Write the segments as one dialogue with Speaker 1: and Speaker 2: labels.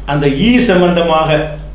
Speaker 1: அந்த ஈ சம்பந்தமாக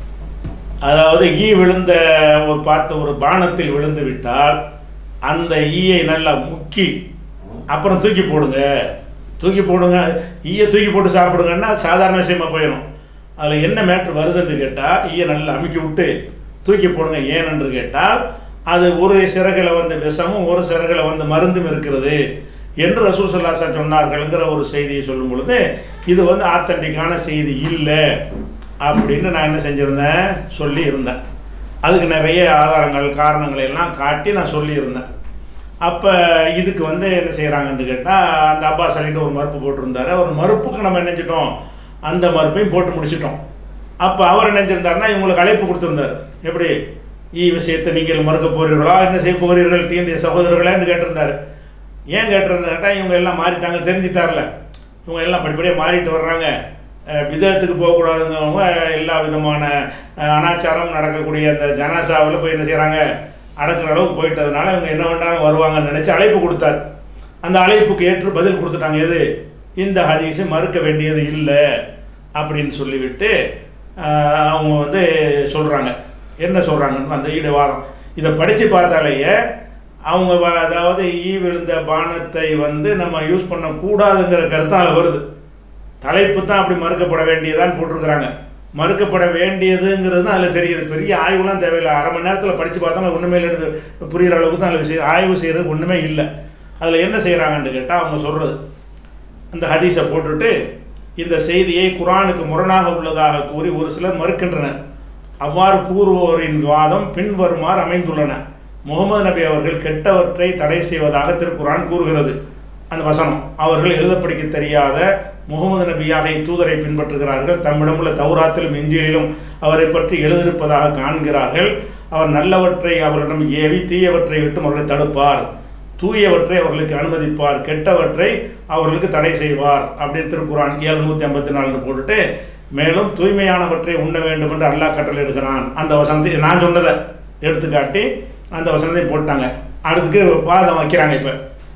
Speaker 1: அதாவது ஈ விழுந்த ஒரு பார்த்த ஒரு பானத்தில் விழுந்து விட்டால் அந்த ஈயை நல்லா முக்கி அப்புறம் தூக்கி போடுங்க தூக்கி போடுங்க ஈயை தூக்கி போட்டு சாப்பிடுங்கன்னா சாதாரண விஷயமா போயிடும் அதில் என்ன மேட்ரு வருதுன்னு கேட்டால் ஈயை நல்லா அமுக்கி விட்டு தூக்கி போடுங்க ஏனென்று கேட்டால் அது ஒரு சிறகில் வந்து விஷமும் ஒரு சிறகில் வந்து மருந்தும் இருக்கிறது என்று ரசூல் சல்லாசா சொன்னார்கள்ங்கிற ஒரு செய்தியை சொல்லும் பொழுது இது வந்து ஆத்தன்டிக்கான செய்தி இல்லை அப்படின்னு நான் என்ன செஞ்சுருந்தேன் சொல்லி இருந்தேன் அதுக்கு நிறைய ஆதாரங்கள் காரணங்களை எல்லாம் காட்டி நான் சொல்லியிருந்தேன் அப்போ இதுக்கு வந்து என்ன செய்கிறாங்கன்னு கேட்டால் அந்த அப்பாஸ் அலிட்டு ஒரு மறுப்பு போட்டிருந்தாரு ஒரு மறுப்புக்கு நம்ம என்ன செஞ்சிட்டோம் அந்த மறுப்பையும் போட்டு முடிச்சிட்டோம் அப்போ அவர் என்ன செஞ்சிருந்தாருன்னா இவங்களுக்கு அழைப்பு கொடுத்துருந்தார் எப்படி ஈ விஷயத்தை நீங்கள் மறுக்க போறீர்களா என்ன செய்ய போகிறீர்கள் தீண்டிய சகோதரர்களேன்னு கேட்டிருந்தாரு ஏன் கேட்டிருந்தாருன்னா இவங்க எல்லாம் மாறிட்டாங்க தெரிஞ்சிட்டார்ல இவங்க எல்லாம் படிப்படியாக மாறிட்டு வர்றாங்க அஹ் விதத்துக்கு போகக்கூடாதுங்கிறவங்க எல்லா விதமான அஹ், அனாச்சாரம் நடக்கக்கூடிய அந்த ஜனாசாவில் போய் என்ன செய்கிறாங்க அடக்குற அளவுக்கு போயிட்டதுனால இவங்க என்ன பண்ணாலும் வருவாங்கன்னு நினச்சி அழைப்பு கொடுத்தார் அந்த அழைப்புக்கு ஏற்று பதில் கொடுத்துட்டாங்க எது இந்த ஹதீஸை மறுக்க வேண்டியது இல்லை அப்படின்னு சொல்லிவிட்டு அஹ், அவங்க வந்து சொல்கிறாங்க என்ன சொல்கிறாங்கன்னு அந்த ஈடுவாதம் இதை படித்து பார்த்தாலேயே அவங்க வ- அதாவது ஈ விழுந்த பானத்தை வந்து நம்ம யூஸ் பண்ணக்கூடாதுங்கிற கருத்தால் வருது தலைப்பு தான் அப்படி மறுக்கப்பட வேண்டியதான்னு போட்டிருக்கிறாங்க மறுக்கப்பட வேண்டியதுங்கிறது தான் அதில் தெரியுது பெரிய ஆய்வுலாம் தேவையில்லை அரை மணி நேரத்தில் படித்து பார்த்தோம்னா ஒன்றுமே இல்லைன்னு புரிகிற அளவுக்கு தான் அதில் விஷயம் ஆய்வு செய்கிறது ஒன்றுமே இல்லை அதில் என்ன செய்கிறாங்கன்னு கேட்டால் அவங்க சொல்கிறது அந்த ஹதீஸை போட்டுட்டு இந்த செய்தியை குரானுக்கு முரணாக உள்ளதாக கூறி ஒரு சிலர் மறுக்கின்றனர் அவ்வாறு கூறுவோரின் வாதம் பின்வருமாறு அமைந்துள்ளன முகமது நபி அவர்கள் கெட்டவற்றை தடை செய்வதாக திருக்குரான் கூறுகிறது அந்த வசனம் அவர்கள் எழுத படிக்க தெரியாத முகமது நபியாக தூதரை பின்பற்றுகிறார்கள் தம்மிடமுள்ள தௌராத்திலும் இஞ்சிலும் அவரை பற்றி எழுதியிருப்பதாக காண்கிறார்கள் அவர் நல்லவற்றை அவரிடம் ஏவி தீயவற்றை விட்டு அவர்களை தடுப்பார் தூயவற்றை அவர்களுக்கு அனுமதிப்பார் கெட்டவற்றை அவர்களுக்கு தடை செய்வார் அப்படின்னு திருக்குறான் ஏழ்நூற்றி ஐம்பத்தி நாலுன்னு போட்டுட்டு மேலும் தூய்மையானவற்றை உண்ண வேண்டும் என்று அல்லாஹ் கட்டளையிடுகிறான் அந்த வசனத்தை நான் சொன்னதை எடுத்துக்காட்டி அந்த வசனத்தை போட்டாங்க அடுத்துக்கு வாதம் வைக்கிறாங்க இப்போ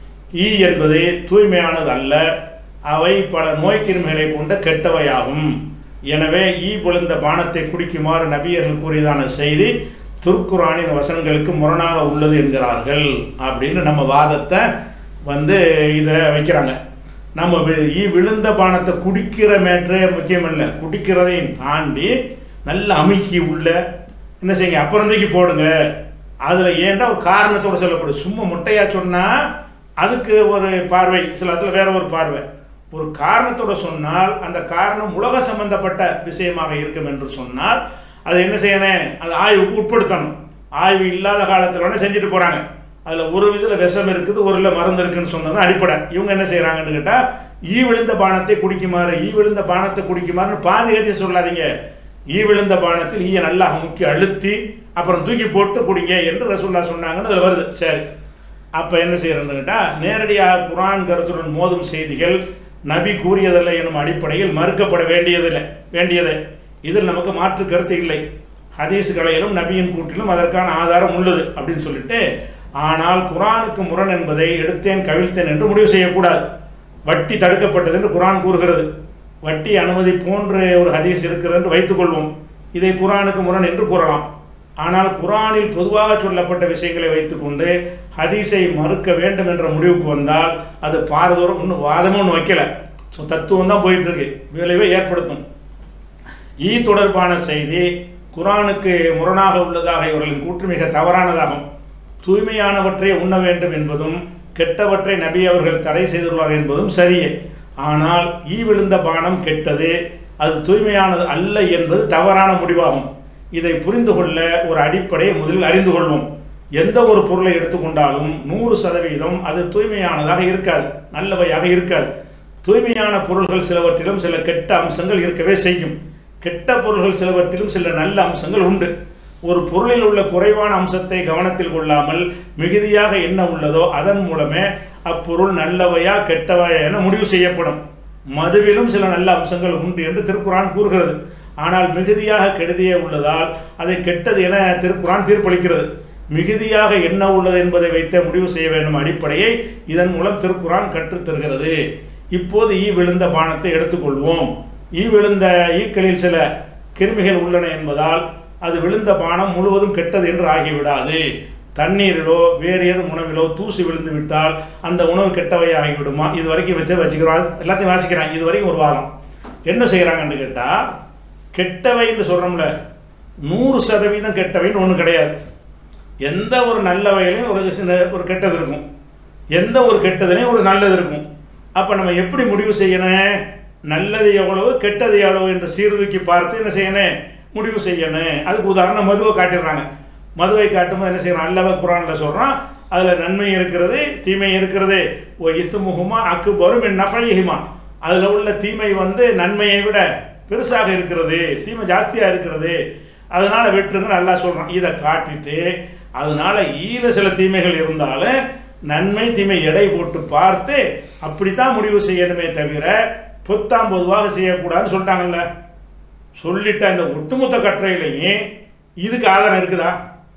Speaker 1: ஈ என்பது தூய்மையானது அல்ல அவை பல நோய்க்கிருமிகளை கொண்ட கெட்டவையாகும் எனவே ஈ பொழுந்த பானத்தை குடிக்குமாறு நபியர்கள் கூறியதான செய்தி துர்க்குரானின் வசனங்களுக்கு முரணாக உள்ளது என்கிறார்கள் அப்படின்னு நம்ம வாதத்தை வந்து இதை வைக்கிறாங்க நம்ம வி- ஈ விழுந்த பானத்தை குடிக்கிற மேற்றே முக்கியம் இல்லை குடிக்கிறதையும் தாண்டி நல்ல அமுக்கி உள்ள என்ன செய்யுங்க அப்புறம் தூக்கி போடுங்க அதில் ஏன்டா ஒரு காரணத்தோட சொல்லப்படுது சும்மா முட்டையா சொன்னால் அதுக்கு ஒரு பார்வை சில இடத்துல வேற ஒரு பார்வை ஒரு காரணத்தோட சொன்னால் அந்த காரணம் உலக சம்பந்தப்பட்ட விஷயமாக இருக்கும் என்று சொன்னால் அதை என்ன செய்யணும் அது ஆய்வுக்கு உட்படுத்தணும் ஆய்வு இல்லாத காலத்தில் வேணால் செஞ்சுட்டு போகிறாங்க அதில் ஒரு இதில் விஷம் இருக்குது ஒரு இதில் மருந்து இருக்குன்னு சொன்னது அடிப்படை இவங்க என்ன செய்கிறாங்கன்னு கேட்டால் ஈ விழுந்த பானத்தை குடிக்குமாறு ஈ விழுந்த பானத்தை குடிக்குமாறுன்னு பாதுகாத்தி சொல்லாதீங்க ஈ விழுந்த பானத்தில் ஈயை நல்லா முக்கி அழுத்தி அப்புறம் தூக்கி போட்டு குடிங்க என்று ரசூல்லா சொன்னாங்கன்னு அதில் வருது சரி அப்போ என்ன செய்யறதுன்னு கேட்டால் நேரடியாக குரான் கருத்துடன் மோதும் செய்திகள் நபி கூறியதில்லை எனும் அடிப்படையில் மறுக்கப்பட வேண்டியதில்லை வேண்டியது இதில் நமக்கு மாற்று கருத்து இல்லை ஹதீஸ் கலையிலும் நபியின் கூட்டிலும் அதற்கான ஆதாரம் உள்ளது அப்படின்னு சொல்லிட்டு ஆனால் குரானுக்கு முரண் என்பதை எடுத்தேன் கவிழ்த்தேன் என்று முடிவு செய்யக்கூடாது வட்டி தடுக்கப்பட்டது என்று குரான் கூறுகிறது வட்டி அனுமதி போன்ற ஒரு ஹதீஸ் இருக்கிறது என்று வைத்துக்கொள்வோம் இதை குரானுக்கு முரண் என்று கூறலாம் ஆனால் குரானில் பொதுவாக சொல்லப்பட்ட விஷயங்களை வைத்துக்கொண்டு ஹதீஸை மறுக்க வேண்டும் என்ற முடிவுக்கு வந்தால் அது பாரதூரம் இன்னும் வாதமும் ஒன்று வைக்கல ஸோ தத்துவம் தான் போயிட்டு இருக்கு விளைவை ஏற்படுத்தும் ஈ தொடர்பான செய்தி குரானுக்கு முரணாக உள்ளதாக இவர்களின் கூற்று மிக தவறானதாகும் தூய்மையானவற்றை உண்ண வேண்டும் என்பதும் கெட்டவற்றை நபி அவர்கள் தடை செய்துள்ளார் என்பதும் சரியே ஆனால் ஈ விழுந்த பானம் கெட்டது அது தூய்மையானது அல்ல என்பது தவறான முடிவாகும் இதை புரிந்து கொள்ள ஒரு அடிப்படையை முதலில் அறிந்து கொள்வோம் எந்த ஒரு பொருளை எடுத்துக்கொண்டாலும் நூறு சதவீதம் அது தூய்மையானதாக இருக்காது நல்லவையாக இருக்காது தூய்மையான பொருள்கள் சிலவற்றிலும் சில கெட்ட அம்சங்கள் இருக்கவே செய்யும் கெட்ட பொருள்கள் சிலவற்றிலும் சில நல்ல அம்சங்கள் உண்டு ஒரு பொருளில் உள்ள குறைவான அம்சத்தை கவனத்தில் கொள்ளாமல் மிகுதியாக என்ன உள்ளதோ அதன் மூலமே அப்பொருள் நல்லவையா கெட்டவையா என முடிவு செய்யப்படும் மதுவிலும் சில நல்ல அம்சங்கள் உண்டு என்று திருக்குரான் கூறுகிறது ஆனால் மிகுதியாக கெடுதியே உள்ளதால் அதை கெட்டது என திருக்குரான் தீர்ப்பளிக்கிறது மிகுதியாக என்ன உள்ளது என்பதை வைத்தே முடிவு செய்ய வேண்டும் அடிப்படையை இதன் மூலம் திருக்குரான் கற்றுத் தருகிறது இப்போது ஈ விழுந்த பானத்தை எடுத்துக்கொள்வோம் ஈ விழுந்த ஈக்களில் சில கிருமிகள் உள்ளன என்பதால் அது விழுந்த பானம் முழுவதும் கெட்டது என்று ஆகிவிடாது தண்ணீரிலோ வேறு ஏதும் உணவிலோ தூசி விழுந்து விட்டால் அந்த உணவு கெட்டவை ஆகிவிடுமா இது வரைக்கும் வச்சு வச்சுக்கிறோம் எல்லாத்தையும் வாசிக்கிறாங்க இது வரைக்கும் ஒரு வாதம் என்ன செய்கிறாங்கன்னு கேட்டால் கெட்டவைன்னு சொல்கிறோம்ல நூறு சதவீதம் கெட்டவைன்னு ஒன்றும் கிடையாது எந்த ஒரு நல்ல வகையிலையும் ஒரு சின்ன ஒரு கெட்டது இருக்கும் எந்த ஒரு கெட்டதுலையும் ஒரு நல்லது இருக்கும் அப்போ நம்ம எப்படி முடிவு செய்யணும் நல்லது எவ்வளவு கெட்டது எவ்வளவு என்று சீர்தூக்கி பார்த்து என்ன செய்யணும் முடிவு செய்யணும் அதுக்கு உதாரணம் மதுவை காட்டிடுறாங்க மதுவை காட்டும்போது என்ன செய்யறோம் அல்லவ குரானில் சொல்கிறோம் அதில் நன்மை இருக்கிறது தீமை இருக்கிறது ஓ இசுமுகமா அக்கு வரும் என் நஃபழிகுமா அதில் உள்ள தீமை வந்து நன்மையை விட பெருசாக இருக்கிறது தீமை ஜாஸ்தியாக இருக்கிறது அதனால வெட்டுருங்க நல்லா சொல்கிறோம் இதை காட்டிட்டு அதனால ஈல சில தீமைகள் இருந்தாலும் நன்மை தீமை எடை போட்டு பார்த்து அப்படித்தான் முடிவு செய்யணுமே தவிர பொத்தாம் பொதுவாக செய்யக்கூடாதுன்னு சொல்லிட்டாங்கல்ல சொல்லிட்ட அந்த ஒட்டுமொத்த கட்டுரையிலையும் இதுக்கு ஆதாரம் இருக்குதா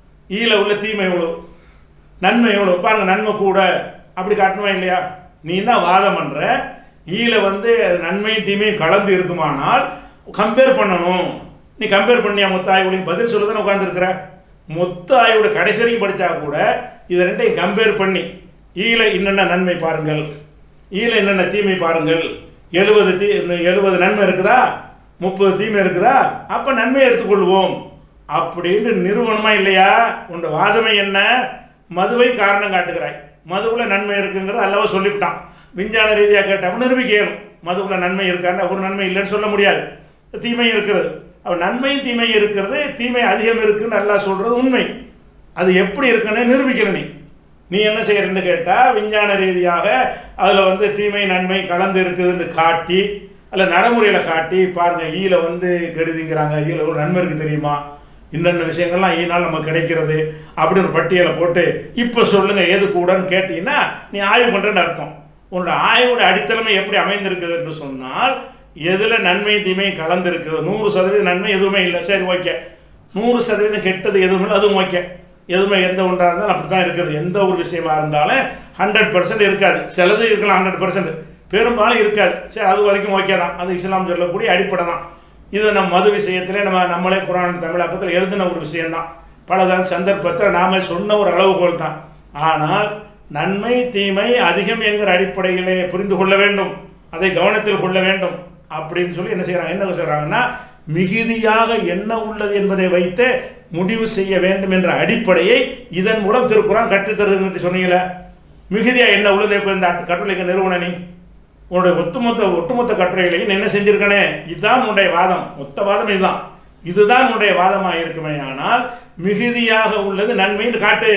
Speaker 1: ஈல உள்ள தீமை எவ்வளோ நன்மை எவ்வளோ பாருங்க நன்மை கூட அப்படி காட்டணுமா இல்லையா நீ தான் வாதம் பண்ற ஈல வந்து நன்மையும் தீமையும் கலந்து இருக்குமானால் கம்பேர் பண்ணணும் நீ கம்பேர் பண்ணியா மொத்த ஆய்வுலையும் பதில் சொல்ல தானே உட்காந்துருக்குற மொத்த ஆய்வோட கடைசி வரைக்கும் படித்தா கூட இதை ரெண்டையும் கம்பேர் பண்ணி ஈல என்னென்ன நன்மை பாருங்கள் ஈல என்னென்ன தீமை பாருங்கள் எழுபது தீ எழுபது நன்மை இருக்குதா முப்பது தீமை இருக்குதா அப்போ நன்மை எடுத்துக்கொள்வோம் அப்படின்னு நிறுவனமா இல்லையா உன்னோட வாதமே என்ன மதுவை காரணம் காட்டுகிறாய் மதுவுல நன்மை இருக்குங்கிறது அல்லவா சொல்லிவிட்டான் விஞ்ஞான ரீதியாக கேட்டவன் நிரூபிக்கணும் மதுவுல நன்மை இருக்கான்னு ஒரு நன்மை இல்லைன்னு சொல்ல முடியாது தீமை இருக்கிறது அவன் நன்மையும் தீமையும் இருக்கிறது தீமை அதிகம் இருக்குன்னு நல்லா சொல்றது உண்மை அது எப்படி இருக்குன்னு நிரூபிக்கல நீ நீ என்ன செய்யறன்னு கேட்டால் விஞ்ஞான ரீதியாக அதில் வந்து தீமை நன்மை கலந்து இருக்குதுன்னு காட்டி அல்ல நடைமுறையில் காட்டி பாருங்க ஈல வந்து கெடுதிங்கிறாங்க ஈல ஒரு நன்மை இருக்கு தெரியுமா இன்னென்ன விஷயங்கள்லாம் ஈனால் நமக்கு கிடைக்கிறது அப்படின்னு ஒரு பட்டியலை போட்டு இப்போ சொல்லுங்க எது கூடன்னு கேட்டீங்கன்னா நீ ஆய்வு பண்ணுறேன்னு அர்த்தம் உன்னோட ஆய்வோட அடித்தளமை எப்படி அமைந்திருக்குது என்று சொன்னால் எதில் நன்மை தீமை கலந்து இருக்குது நூறு சதவீதம் நன்மை எதுவுமே இல்லை சரி ஓகே நூறு சதவீதம் கெட்டது எதுவும் இல்லை அதுவும் ஓகே எதுவுமே எந்த ஒன்றாக இருந்தாலும் அப்படி தான் இருக்குது எந்த ஒரு விஷயமா இருந்தாலும் ஹண்ட்ரட் பர்சன்ட் இருக்காது சிலது இருக்கலாம் ஹண்ட்ரட் பர்சன்ட் பெரும்பாலும் இருக்காது சரி அது வரைக்கும் ஓகே தான் அது இஸ்லாம் சொல்லக்கூடிய அடிப்படை தான் இது நம்ம மது விஷயத்திலே நம்ம நம்மளே குரான் தமிழாக்கத்தில் எழுதின ஒரு விஷயம்தான் பலதான் சந்தர்ப்பத்தில் நாம சொன்ன ஒரு அளவுகோல் தான் ஆனால் நன்மை தீமை அதிகம் என்கிற அடிப்படையிலே புரிந்து கொள்ள வேண்டும் அதை கவனத்தில் கொள்ள வேண்டும் அப்படின்னு சொல்லி என்ன செய்கிறாங்க என்ன சொல்கிறாங்கன்னா மிகுதியாக என்ன உள்ளது என்பதை வைத்து முடிவு செய்ய வேண்டும் என்ற அடிப்படையை இதன் மூலம் திருக்குறான் கற்றுத்தருதுன்னு சொன்னீங்களே மிகுதியாக என்ன உள்ளது இப்போ இந்த கட்டுரைக்கு நிறுவன நீ உன்னுடைய ஒட்டுமொத்த ஒட்டுமொத்த கட்டுரைகளையும் என்ன செஞ்சிருக்கனே இதுதான் உன்னுடைய வாதம் மொத்த வாதம் இதுதான் இதுதான் உன்னுடைய வாதமாக இருக்குமே ஆனால் மிகுதியாக உள்ளது நன்மைன்னு காட்டு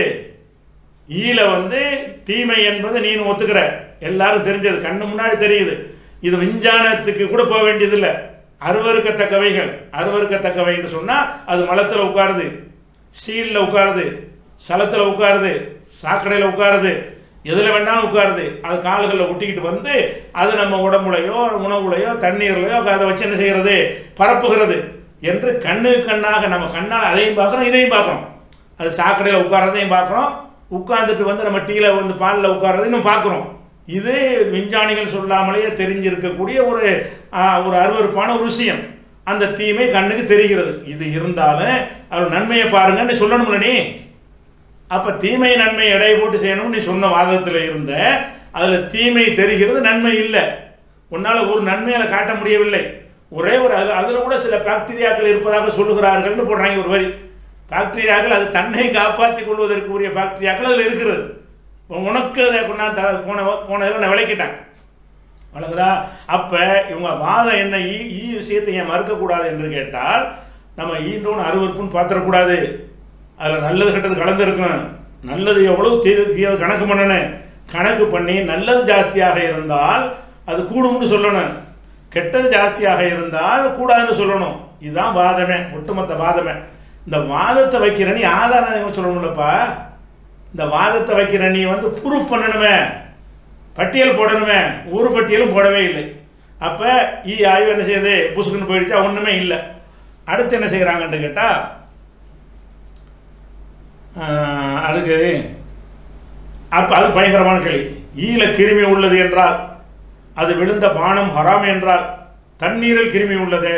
Speaker 1: ஈல வந்து தீமை என்பது நீ ஒத்துக்கிற எல்லாரும் தெரிஞ்சது கண்ணு முன்னாடி தெரியுது இது விஞ்ஞானத்துக்கு கூட போக வேண்டியதில்லை அருவறுக்கத்தக்கவைகள் அருவறுக்கத்தக்கவைன்னு சொன்னால் அது மலத்தில் உட்காருது சீலில் உட்காருது சலத்தில் உட்காருது சாக்கடையில் உட்காருது எதில் வேண்டாலும் உட்காருது அது கால்களில் ஒட்டிக்கிட்டு வந்து அது நம்ம உடம்புலையோ உணவுலையோ தண்ணீர்லையோ அதை வச்சு என்ன செய்கிறது பரப்புகிறது என்று கண்ணு கண்ணாக நம்ம கண்ணால் அதையும் பார்க்குறோம் இதையும் பார்க்குறோம் அது சாக்கடையில் உட்காரதையும் பார்க்குறோம் உட்காந்துட்டு வந்து நம்ம டீயில் வந்து பாலில் உட்காரதையும் பார்க்குறோம் இது விஞ்ஞானிகள் சொல்லாமலேயே தெரிஞ்சிருக்கக்கூடிய ஒரு ஒரு அருவறுப்பான ஒரு விஷயம் அந்த தீமை கண்ணுக்கு தெரிகிறது இது இருந்தாலும் அவர் நன்மையை பாருங்கன்னு சொல்லணும்ல நீ அப்போ தீமை நன்மை எடை போட்டு செய்யணும்னு நீ சொன்ன வாதத்தில் இருந்த அதில் தீமை தெரிகிறது நன்மை இல்லை உன்னால் ஒரு நன்மையை காட்ட முடியவில்லை ஒரே ஒரு அதில் அதில் கூட சில பாக்டீரியாக்கள் இருப்பதாக சொல்லுகிறார்கள்னு போடுறாங்க ஒரு வரி பாக்டீரியாக்கள் அது தன்னை காப்பாற்றிக் கொள்வதற்கு உரிய பாக்டீரியாக்கள் அதில் இருக்கிறது உனக்கு அதை கொண்டாந்து தர போன போன இதில் நான் விளக்கிட்டேன் வழங்குதா அப்போ இவங்க வாதம் என்ன ஈ ஈ விஷயத்தை ஏன் மறுக்கக்கூடாது என்று கேட்டால் நம்ம ஈன்றோன்னு அருவறுப்புன்னு பார்த்துடக்கூடாது அதில் நல்லது கெட்டது கலந்துருக்கும் நல்லது எவ்வளோ தீர தீர கணக்கு பண்ணணும் கணக்கு பண்ணி நல்லது ஜாஸ்தியாக இருந்தால் அது கூடும்னு சொல்லணும் கெட்டது ஜாஸ்தியாக இருந்தால் கூடாதுன்னு சொல்லணும் இதுதான் வாதமே ஒட்டுமொத்த வாதமே இந்த வாதத்தை வைக்கிற நீ ஆதாரம் சொல்லணும்லப்பா இந்த வாதத்தை வைக்கிற நீ வந்து ப்ரூஃப் பண்ணணுமே பட்டியல் போடணுமே ஒரு பட்டியலும் போடவே இல்லை அப்போ ஈ ஆய்வு என்ன செய்யுது புசுக்குன்னு போயிடுச்சா ஒன்றுமே இல்லை அடுத்து என்ன செய்கிறாங்கன்னு கேட்டால் அதுக்கு அப்போ அது பயங்கரமான கேள்வி ஈல கிருமி உள்ளது என்றால் அது விழுந்த பானம் ஹராம் என்றால் தண்ணீரில் கிருமி உள்ளது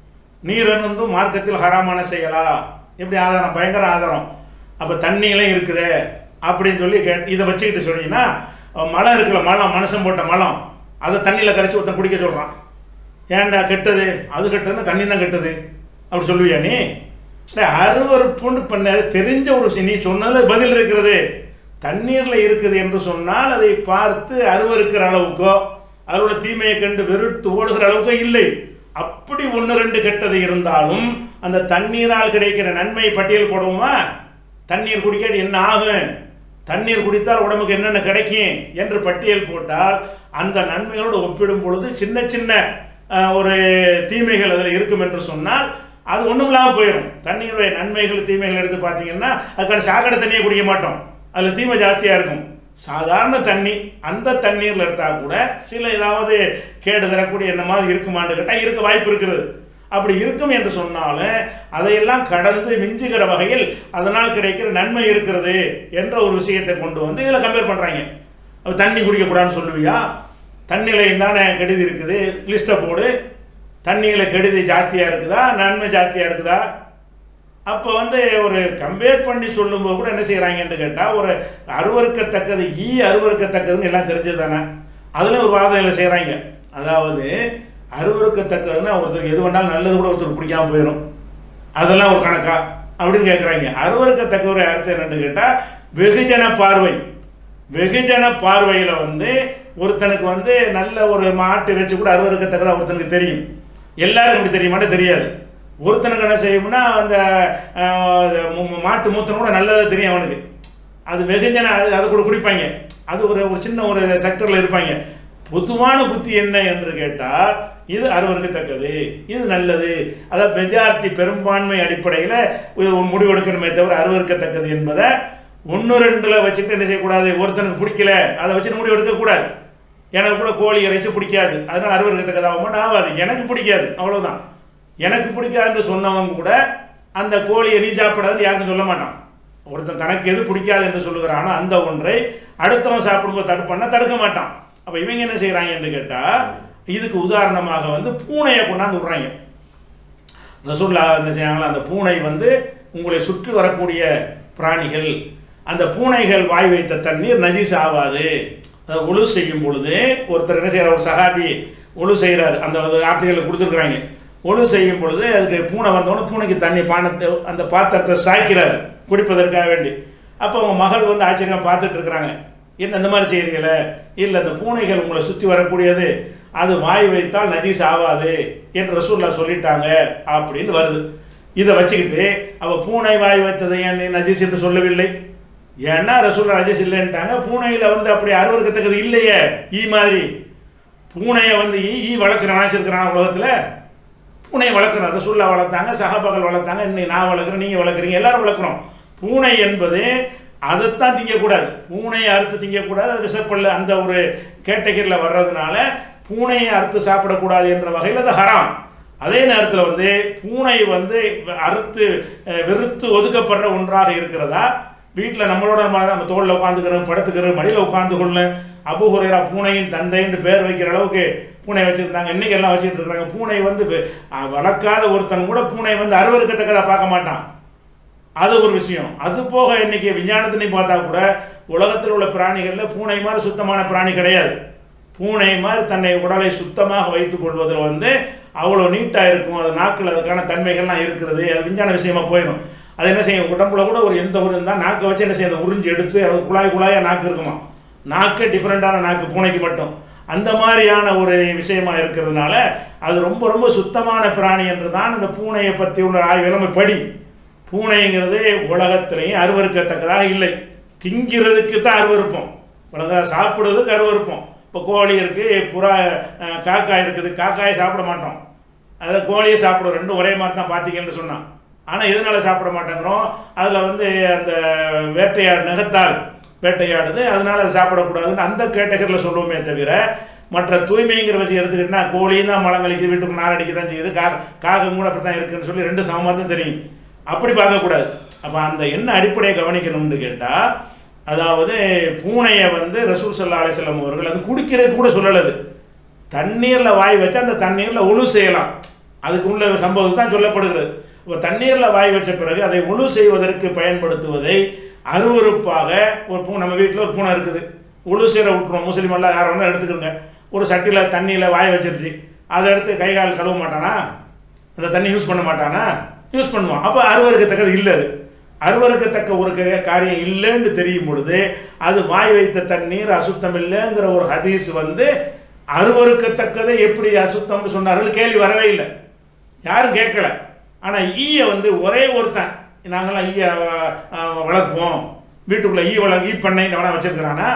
Speaker 1: நீரன் வந்து மார்க்கத்தில் ஹராமான செய்யலா எப்படி ஆதாரம் பயங்கர ஆதாரம் அப்போ தண்ணியிலும் இருக்குது அப்படின்னு சொல்லி கே இதை வச்சுக்கிட்டு சொன்னீங்கன்னா அஹ் மலம் இருக்குல்ல மலம் மனுஷன் போட்ட மலம் அதை தண்ணியில் கரைச்சி ஒருத்தன் குடிக்க சொல்கிறான் ஏன்டா கெட்டது அது கெட்டதுன்னா தண்ணி தான் கெட்டது அப்படி சொல்லுவியா நீ டேய், அருவருப்புன்னு பண்ண தெரிஞ்ச ஒரு விஷயம் நீ சொன்னதுல பதில் இருக்கிறது தண்ணீரில் இருக்குது என்று சொன்னால் அதை பார்த்து அருவருக்கிற அளவுக்கோ அதோட தீமையை கண்டு வெறுத்து ஓடுகிற அளவுக்கோ இல்லை அப்படி ஒன்று ரெண்டு கெட்டது இருந்தாலும் அந்த தண்ணீரால் கிடைக்கிற நன்மை பட்டியல் போடுவோமா தண்ணீர் குடிக்காட்டி என்ன ஆகும் தண்ணீர் குடித்தால் உடம்புக்கு என்னென்ன கிடைக்கும் என்று பட்டியல் போட்டால் அந்த நன்மைகளோடு ஒப்பிடும் பொழுது சின்ன சின்ன அஹ், ஒரு தீமைகள் அதில் இருக்கும் என்று சொன்னால் அது ஒன்றும் இல்லாமல் போயிடும் தண்ணீருடைய நன்மைகள் தீமைகள் எடுத்து பார்த்தீங்கன்னா அதுக்கான சாக்கடை தண்ணியை குடிக்க மாட்டோம் அதில் தீமை ஜாஸ்தியாக இருக்கும் சாதாரண தண்ணி அந்த தண்ணீரில் எடுத்தால் கூட சில ஏதாவது கேடு தரக்கூடிய இந்த மாதிரி இருக்குமான்னு கேட்டால் இருக்க வாய்ப்பு இருக்கிறது அப்படி இருக்கும் என்று சொன்னாலும் அதையெல்லாம் கடந்து மிஞ்சுகிற வகையில் அதனால் கிடைக்கிற நன்மை இருக்கிறது என்ற ஒரு விஷயத்தை கொண்டு வந்து இதில் கம்பேர் பண்ணுறாங்க அப்ப தண்ணி குடிக்கக்கூடாதுன்னு சொல்லுவியா தண்ணியில் தானே கெடுதி இருக்குது லிஸ்ட்டை போடு தண்ணியில் கெடுதி ஜாஸ்தியாக இருக்குதா நன்மை ஜாஸ்தியாக இருக்குதா அப்போ வந்து ஒரு கம்பேர் பண்ணி சொல்லும்போது கூட என்ன செய்கிறாங்கன்னு கேட்டால் ஒரு அருவறுக்கத்தக்கது ஈ அருவறுக்கத்தக்கதுன்னு எல்லாம் தெரிஞ்சது தானே அதில் ஒரு வாதம் இல்லை செய்கிறாங்க அதாவது அருவறுக்கத்தக்கதுன்னா ஒருத்தருக்கு எது வேணாலும் நல்லது கூட ஒருத்தருக்கு பிடிக்காம போயிடும் அதெல்லாம் ஒரு கணக்கா அப்படின்னு கேட்குறாங்க அருவறுக்கத்தக்க ஒரு அர்த்தம் என்னன்னு கேட்டால் வெகுஜன பார்வை வெகுஜன பார்வையில் வந்து ஒருத்தனுக்கு வந்து நல்ல ஒரு மாட்டு இறைச்சி கூட அருவறுக்கத்தக்கதா ஒருத்தனுக்கு தெரியும் எல்லாருக்கும் இப்படி தெரியுமாட்டே தெரியாது ஒருத்தனுக்கு என்ன செய்யும்னா அந்த ஆஹ், மு- மு- மாட்டு மூத்தனம் கூட நல்லதாக தெரியும் அவனுக்கு அது வெகுஜன அது அதை கூட குடிப்பாங்க அது ஒரு ஒரு சின்ன ஒரு செக்டரில் இருப்பாங்க பொதுவான புத்தி என்ன என்று கேட்டால் இது அருவருக்கத்தக்கது இது நல்லது அதாவது மெஜாரிட்டி பெரும்பான்மை அடிப்படையில் முடிவெடுக்கணுமே தவிர அருவருக்கத்தக்கது என்பதை ஒன்று ரெண்டில் வச்சுட்டு என்ன செய்யக்கூடாது ஒருத்தனுக்கு பிடிக்கல அதை வச்சுட்டு முடிவு எடுக்கக்கூடாது எனக்கு கூட கோழி இறைச்சி பிடிக்காது அதனால அருவருக்கத்தக்கதாக மட்டும் ஆகாது எனக்கு பிடிக்காது அவ்வளவுதான் எனக்கு பிடிக்காதுன்னு சொன்னவங்க கூட அந்த கோழியை நீ சாப்பிடாதுன்னு யாருக்கும் சொல்ல மாட்டான் ஒருத்தன் தனக்கு எது பிடிக்காது என்று சொல்லுகிறானோ அந்த ஒன்றை அடுத்தவன் சாப்பிடும்போது தடுப்பான்னா தடுக்க மாட்டான் அப்போ இவங்க என்ன செய்கிறாங்கன்னு கேட்டால் இதுக்கு உதாரணமாக வந்து பூனையை கொண்டாந்து விடுறாங்க ரசூல்லா என்ன செய்யாங்களா அந்த பூனை வந்து உங்களை சுற்றி வரக்கூடிய பிராணிகள் அந்த பூனைகள் வாய் வைத்த தண்ணீர் நஜீஸ் ஆகாது அதை ஒழு செய்யும் பொழுது ஒருத்தர் என்ன செய்யறார் ஒரு சகாபி ஒழு செய்கிறார் அந்த ஆட்டுகளை கொடுத்துருக்குறாங்க ஒழு செய்யும் பொழுது அதுக்கு பூனை வந்தோடனே பூனைக்கு தண்ணி பானத்தை அந்த பாத்திரத்தை சாய்க்கிறார் குடிப்பதற்காக வேண்டி அப்போ அவங்க மகள் வந்து ஆச்சரியம் பார்த்துட்டு இருக்கிறாங்க என்ன இந்த மாதிரி செய்கிறீங்களே இல்லை அந்த பூனைகள் உங்களை சுற்றி வரக்கூடியது அது வாய் வைத்தால் நஜீஸ் ஆகாது என்று ரசூல்லா சொல்லிட்டாங்க அப்படின்னு வருது இதை வச்சுக்கிட்டு அவ பூனை வாய் வைத்ததை ஏன் நீ நஜீஸ் என்று சொல்லவில்லை ஏன்னா ரசூல்லா நஜீஸ் இல்லைன்ட்டாங்க பூனையில் வந்து அப்படி அருவருக்கத்தக்கது இல்லையே ஈ மாதிரி பூனையை வந்து ஈ ஈ வளர்க்குற நினைச்சிருக்கிறான் உலகத்தில் பூனையை வளர்க்குறோம் ரசூல்லா வளர்த்தாங்க சகாபாக்கள் வளர்த்தாங்க இன்னைக்கு நான் வளர்க்குறேன் நீங்கள் வளர்க்குறீங்க எல்லாரும் வளர்க்குறோம் பூனை என்பது அதைத்தான் திங்கக்கூடாது பூனையை அறுத்து திங்கக்கூடாது அது விஷப்பல்லு அந்த ஒரு கேட்டகரியில் வர்றதுனால பூனையை அறுத்து சாப்பிடக்கூடாது என்ற வகையில் அது ஹராம் அதே நேரத்தில் வந்து பூனை வந்து அறுத்து அஹ், வெறுத்து ஒதுக்கப்படுற ஒன்றாக இருக்கிறதா வீட்டில் நம்மளோட ம- நம்ம தோளில் உட்காந்துக்கிறோம் படுத்துக்கிறோம் மடியில் உட்காந்து கொள்ள அபு ஹுரைரா பூனையின் தந்தைன்னு பேர் வைக்கிற அளவுக்கு பூனை வச்சுருந்தாங்க இன்னைக்கு எல்லாம் வச்சுட்டு இருக்காங்க பூனை வந்து வெ- அஹ், வளர்க்காத ஒருத்தன் கூட பூனை வந்து அருவருக்கத்தக்கதா பார்க்க மாட்டான் அது ஒரு விஷயம் அது போக இன்னைக்கு விஞ்ஞானத்தினை பார்த்தா கூட உலகத்தில் உள்ள பிராணிகளில் பூனை மாதிரி சுத்தமான பிராணி கிடையாது பூனை மாதிரி தன்னை உடலை சுத்தமாக வைத்துக் கொள்வதில் வந்து அவ்வளோ நீட்டாக இருக்கும் அது நாக்கில் அதுக்கான தன்மைகள்லாம் இருக்கிறது அது விஞ்ஞான விஷயமா போயிடும் அது என்ன செய்யும் உடம்புல கூட ஒரு எந்த ஒரு இருந்தால் நாக்கை வச்சு என்ன செய்யும் அதை உறிஞ்சு எடுத்து அது குழாய் குழாயாக நாக்கு இருக்குமா நாக்கு டிஃப்ரெண்ட்டான நாக்கு பூனைக்கு மட்டும் அந்த மாதிரியான ஒரு விஷயமா இருக்கிறதுனால அது ரொம்ப ரொம்ப சுத்தமான பிராணி என்று தான் இந்த பூனையை பற்றி உள்ள ஆய்வு படி பூனைங்கிறது உலகத்திலையும் அருவருக்கத்தக்கதாக இல்லை திங்கிறதுக்கு தான் அருவருப்போம் உலக சாப்பிடுறதுக்கு அருவருப்போம் இப்போ கோழி இருக்குது புறா அஹ், காக்காய் இருக்குது காக்காயை சாப்பிட மாட்டோம் அதை கோழியை சாப்பிடுவோம் ரெண்டும் ஒரே மாதிரி தான் பார்த்தீங்கன்னு சொன்னான் ஆனால் எதனால சாப்பிட மாட்டேங்கிறோம் அதில் வந்து அந்த வேட்டையாடு நகத்தால் வேட்டையாடுது அதனால அதை சாப்பிடக்கூடாதுன்னு அந்த கேட்டகரியில் சொல்லுவோமே தவிர மற்ற தூய்மைங்கிற வச்சு எடுத்துக்கிட்டா கோழியும் தான் மலம் கழிக்குது வீட்டுக்கு நார் அடிக்க தான் செய்யுது கா காகம் கூட அப்படி தான் இருக்குன்னு சொல்லி ரெண்டு சமமாக தான் தெரியும் அப்படி பார்க்கக்கூடாது அப்போ அந்த என்ன அடிப்படையை கவனிக்கணும்னு கேட்டால் அதாவது பூனையை வந்து ரசூல் சல்லா அலிஸ்லாம் அவர்கள் அது குடிக்கிறது கூட சொல்லலை அது தண்ணீரில் வாய் வச்சு அந்த தண்ணீரில் உழு செய்யலாம் அதுக்கு உள்ள சம்பவம் தான் சொல்லப்படுகிறது இப்போ தண்ணீரில் வாய் வச்ச பிறகு அதை உழு செய்வதற்கு பயன்படுத்துவதை அருவருப்பாக ஒரு பூ நம்ம வீட்டில் ஒரு பூனை இருக்குது உழு செய்கிற விட்டுருவோம் முஸ்லீம் எல்லாம் யாரை வேணால் எடுத்துக்கிறோங்க ஒரு சட்டியில் தண்ணியில் வாய் வச்சிருச்சு அதை எடுத்து கை கால் கழுவ மாட்டானா அந்த தண்ணி யூஸ் பண்ண மாட்டானா யூஸ் பண்ணுவான் அப்போ அருவருக்கத்தக்கது இல்லை அது அருவருக்கத்தக்க ஒரு க- காரியம் இல்லைன்னு தெரியும் பொழுது அது வாய் வைத்த தண்ணீர் அசுத்தம் இல்லைங்கிற ஒரு ஹதீஸ் வந்து அருவருக்கத்தக்கதை எப்படி அசுத்தம்னு சொன்னார்கள் கேள்வி வரவே இல்லை யாரும் கேட்கல ஆனால் ஈயை வந்து ஒரே ஒருத்தன் நாங்களாம் ஈய அஹ், வளர்ப்போம் வீட்டுக்குள்ளே ஈ வளர்க்க ஈ பண்ணை வேணா வச்சிருக்கிறானா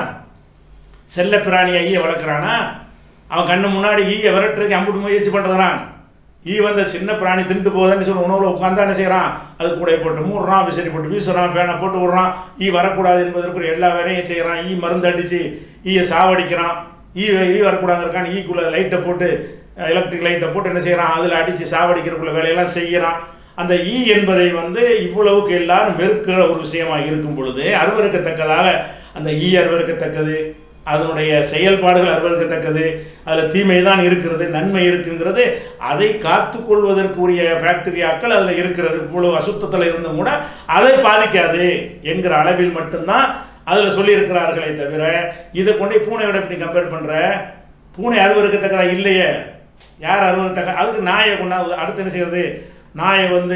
Speaker 1: செல்ல பிராணியை ஈய வளர்க்குறானா அவன் கண்ணு முன்னாடி ஈய விரட்டுறதுக்கு அம்புட்டு முயற்சி பண்ணுறான் ஈ வந்து சின்ன பிராணி தின்ட்டு போகுதுன்னு சொல்லி உணவில் உட்காந்தா என்ன செய்கிறான் அது கூடைய போட்டு மூடுறான் விசிறி போட்டு வீசுறான் ஃபேனை போட்டு விடுறான் ஈ வரக்கூடாது என்பதற்கு எல்லா வேலையும் செய்கிறான் ஈ மருந்து அடித்து ஈயை சாவடிக்கிறான் ஈ ஈ வரக்கூடாதுக்கான ஈக்குள்ளே லைட்டை போட்டு எலக்ட்ரிக் லைட்டை போட்டு என்ன செய்கிறான் அதில் அடித்து சாவடிக்கிறக்குள்ள வேலையெல்லாம் செய்கிறான் அந்த ஈ என்பதை வந்து இவ்வளவுக்கு எல்லாரும் வெறுக்கிற ஒரு விஷயமா இருக்கும் பொழுது அருவருக்கத்தக்கதாக அந்த ஈ அருவருக்கத்தக்கது அதனுடைய செயல்பாடுகள் அருவருக்கத்தக்கது அதில் தீமை தான் இருக்கிறது நன்மை இருக்குங்கிறது அதை காத்துக்கொள்வதற்குரிய பாக்டீரியாக்கள் அதில் இருக்கிறது இவ்வளவு அசுத்தத்தில் இருந்தும் கூட அதை பாதிக்காது என்கிற அளவில் மட்டும்தான் அதில் சொல்லியிருக்கிறார்களே தவிர இதை கொண்டு போய் பூனையோட இப்படி கம்பேர் பண்ணுற பூனை அருவருக்கத்தக்கதா இல்லையே யார் அருவருக்கத்தக்க அதுக்கு நாயை கொண்டாந்து அடுத்து என்ன செய்யறது நாயை வந்து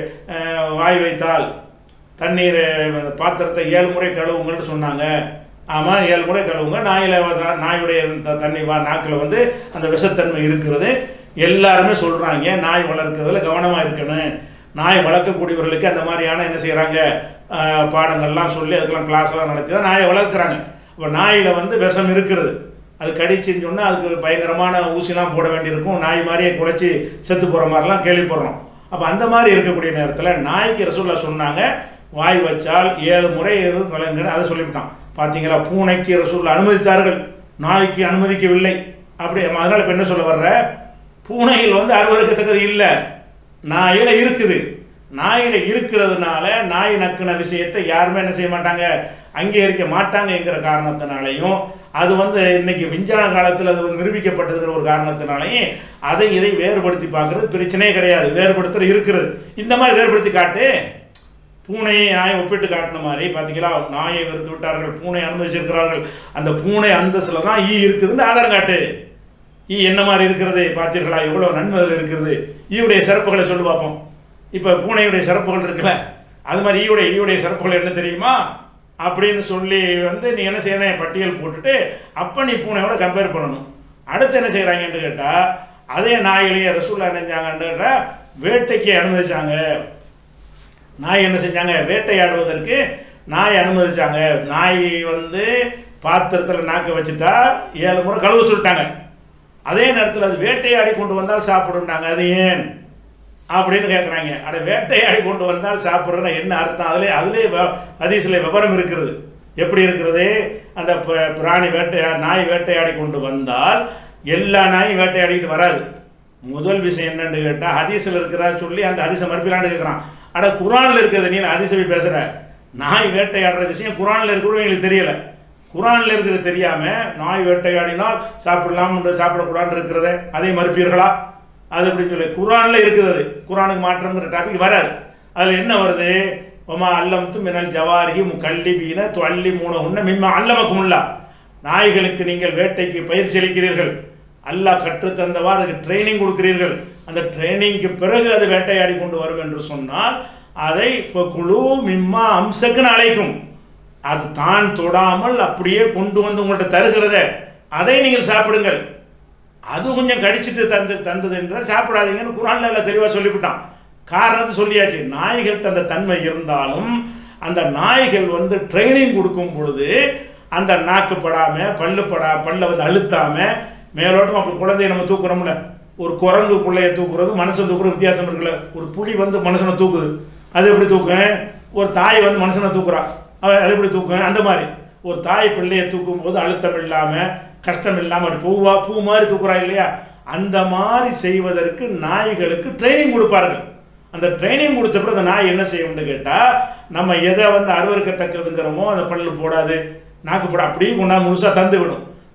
Speaker 1: அஹ், வாய் வைத்தால் தண்ணீர் அஹ், பாத்திரத்தை ஏழு முறை கழுவுங்கன்னு சொன்னாங்க ஆமாம் ஏழு முறை கழுவுங்க நாயில் வ- நாயுடைய த- தண்ணி வா நாக்கில் வந்து அந்த விஷத்தன்மை இருக்கிறது எல்லாருமே சொல்கிறாங்க நாய் வளர்க்கறதுல கவனமாக இருக்கணும் நாய் வளர்க்கக்கூடியவர்களுக்கு அந்த மாதிரியான என்ன செய்கிறாங்க பாடங்கள்லாம் சொல்லி அதுக்கெல்லாம் கிளாஸ்லாம் நடத்தி தான் நாயை வளர்க்குறாங்க இப்போ நாயில் வந்து விஷம் இருக்கிறது அது கடிச்சுன்னு சொன்னால் அதுக்கு பயங்கரமான ஊசிலாம் போட வேண்டியிருக்கும் நாய் மாதிரியே குலைச்சி செத்து போகிற மாதிரிலாம் கேள்விப்படுறோம் அப்போ அந்த மாதிரி இருக்கக்கூடிய நேரத்தில் நாய்க்கு ரசூல்லா சொன்னாங்க வாய் வச்சால் ஏழு முறை விளங்குன்னு அதை சொல்லிவிட்டான் பார்த்தீங்களா பூனைக்கு ரசூல்லா அனுமதித்தார்கள் நாய்க்கு அனுமதிக்கவில்லை அப்படி அதனால் இப்போ என்ன சொல்ல வர்ற பூனையில் வந்து அருவருக்கத்தக்கது இல்லை நாயில் இருக்குது நாயில் இருக்கிறதுனால நாய் நக்குன விஷயத்தை யாருமே என்ன செய்ய மாட்டாங்க அங்கீகரிக்க மாட்டாங்கங்கிற காரணத்தினாலையும் அது வந்து இன்னைக்கு விஞ்ஞான காலத்தில் அது வந்து நிரூபிக்கப்பட்டதுங்கிற ஒரு காரணத்தினாலையும் அதை இதை வேறுபடுத்தி பார்க்கறது பிரச்சனையே கிடையாது வேறுபடுத்துற இருக்கிறது இந்த மாதிரி வேறுபடுத்தி காட்டு பூனையை நாயை ஒப்பிட்டு காட்டின மாதிரி பார்த்தீங்களா நாயை வெறுத்து விட்டார்கள் பூனை அனுமதிச்சிருக்கிறார்கள் அந்த பூனை அந்தஸ்தில் தான் ஈ இருக்குதுன்னு ஆதாரம் காட்டு ஈ என்ன மாதிரி இருக்கிறது பார்த்தீர்களா எவ்வளோ நன்மை அதில் இருக்கிறது ஈயுடைய சிறப்புகளை சொல்லி பார்ப்போம் இப்போ பூனையுடைய சிறப்புகள் இருக்குல்ல அது மாதிரி ஈயுடைய ஈயுடைய சிறப்புகள் என்ன தெரியுமா அப்படின்னு சொல்லி வந்து நீ என்ன செய்யணும் பட்டியல் போட்டுட்டு அப்போ நீ பூனையோட கம்பேர் பண்ணணும் அடுத்து என்ன செய்கிறாங்கன்னு கேட்டால் அதே நாயிலேயே ரசூல்லா நினைஞ்சாங்கன்ற வேட்டைக்கு அனுமதிச்சாங்க நாய் என்ன செஞ்சாங்க வேட்டையாடுவதற்கு நாய் அனுமதிச்சாங்க நாய் வந்து பாத்திரத்தில் நாக்க வச்சுட்டா ஏழு முறை கழுவ சொல்லிட்டாங்க அதே நேரத்தில் அது வேட்டையாடி கொண்டு வந்தால் சாப்பிடுனாங்க அது ஏன் அப்படின்னு கேட்குறாங்க அட வேட்டையாடி கொண்டு வந்தால் சாப்பிட்றதுனா என்ன அர்த்தம் அதிலே அதிலே ஹதீஸில் விவரம் இருக்கிறது எப்படி இருக்கிறது அந்த ப- பிராணி வேட்டையா நாய் வேட்டையாடி கொண்டு வந்தால் எல்லா நாயும் வேட்டையாடிக்கிட்டு வராது முதல் விஷயம் என்னன்னு கேட்டால் ஹதீஸில் இருக்கிறா சொல்லி அந்த ஹதீஸை மறுப்பிலான்னு கேட்குறான் அட குரானில் இருக்கிறது நீ ஹதீஸை பேசுகிற நாய் வேட்டையாடுற விஷயம் குரானில் இருக்கிறது எங்களுக்கு தெரியலை குரானில் இருக்கிறது தெரியாமல் நாய் வேட்டையாடினால் சாப்பிடலாம் சாப்பிடக்கூடாதுன்னு இருக்கிறதே அதை மறுப்பீர்களா அது அப்படின்னு சொல்லி குரானில் இருக்குது அது குரானுக்கு மாற்றம்ங்கிற டாபிக் வராது அதில் என்ன வருது ஒமா அல்லம்து மினல் ஜவாரிஹி முக்கல்லிபீன துவல்லி மூண உன்ன மிம்ம அல்லமக்குமுல்லா நாய்களுக்கு நீங்கள் வேட்டைக்கு பயிற்சி அளிக்கிறீர்கள் அல்லாஹ் கற்றுத்தந்தவாறு அதுக்கு ட்ரைனிங் கொடுக்கிறீர்கள் அந்த ட்ரைனிங்க்கு பிறகு அது வேட்டையாடி கொண்டு வரும் என்று சொன்னால் அதை குழு மிம்மா அம்சக்குன்னு அழைக்கும் அது தான் தொடாமல் அப்படியே கொண்டு வந்து உங்கள்கிட்ட தருகிறதே அதை நீங்கள் சாப்பிடுங்கள் அது கொஞ்சம் கடிச்சிட்டு தந்து தந்தது என்றால் சாப்பிடாதீங்கன்னு குரான்ல எல்லாம் தெளிவாக சொல்லிவிட்டான் காரணத்தை சொல்லியாச்சு நாய்கள்கிட்ட அந்த தன்மை இருந்தாலும் அந்த நாய்கள் வந்து ட்ரைனிங் கொடுக்கும் பொழுது அந்த நாக்கு படாம பல்லு படா பல்ல வந்து அழுத்தாம மேலோட்டம் அப்படி குழந்தைய நம்ம தூக்குறோம்ல ஒரு குரங்கு பிள்ளைய தூக்குறது மனுஷன் தூக்குறது வித்தியாசம் இருக்குல்ல ஒரு புலி வந்து மனுஷனை தூக்குது அது எப்படி தூக்கும் ஒரு தாய் வந்து மனுஷனை தூக்குறா அவ அது எப்படி தூக்கும் அந்த மாதிரி ஒரு தாய் பிள்ளையை தூக்கும் போது அழுத்தம் இல்லாமல் கஷ்டம் இல்லாமல் அப்படி பூவா பூ மாதிரி தூக்குறா இல்லையா அந்த மாதிரி செய்வதற்கு நாய்களுக்கு ட்ரைனிங் கொடுப்பார்கள் அந்த ட்ரைனிங் கொடுத்த பிறகு அந்த நாய் என்ன செய்யும்னு கேட்டால் நம்ம எதை வந்து அருவருக்கத்தக்கதுங்கிறோமோ அந்த பல்லு போடாது நாக்கு போட அப்படியே கொண்டாந்து முழுசாக தந்து விடும்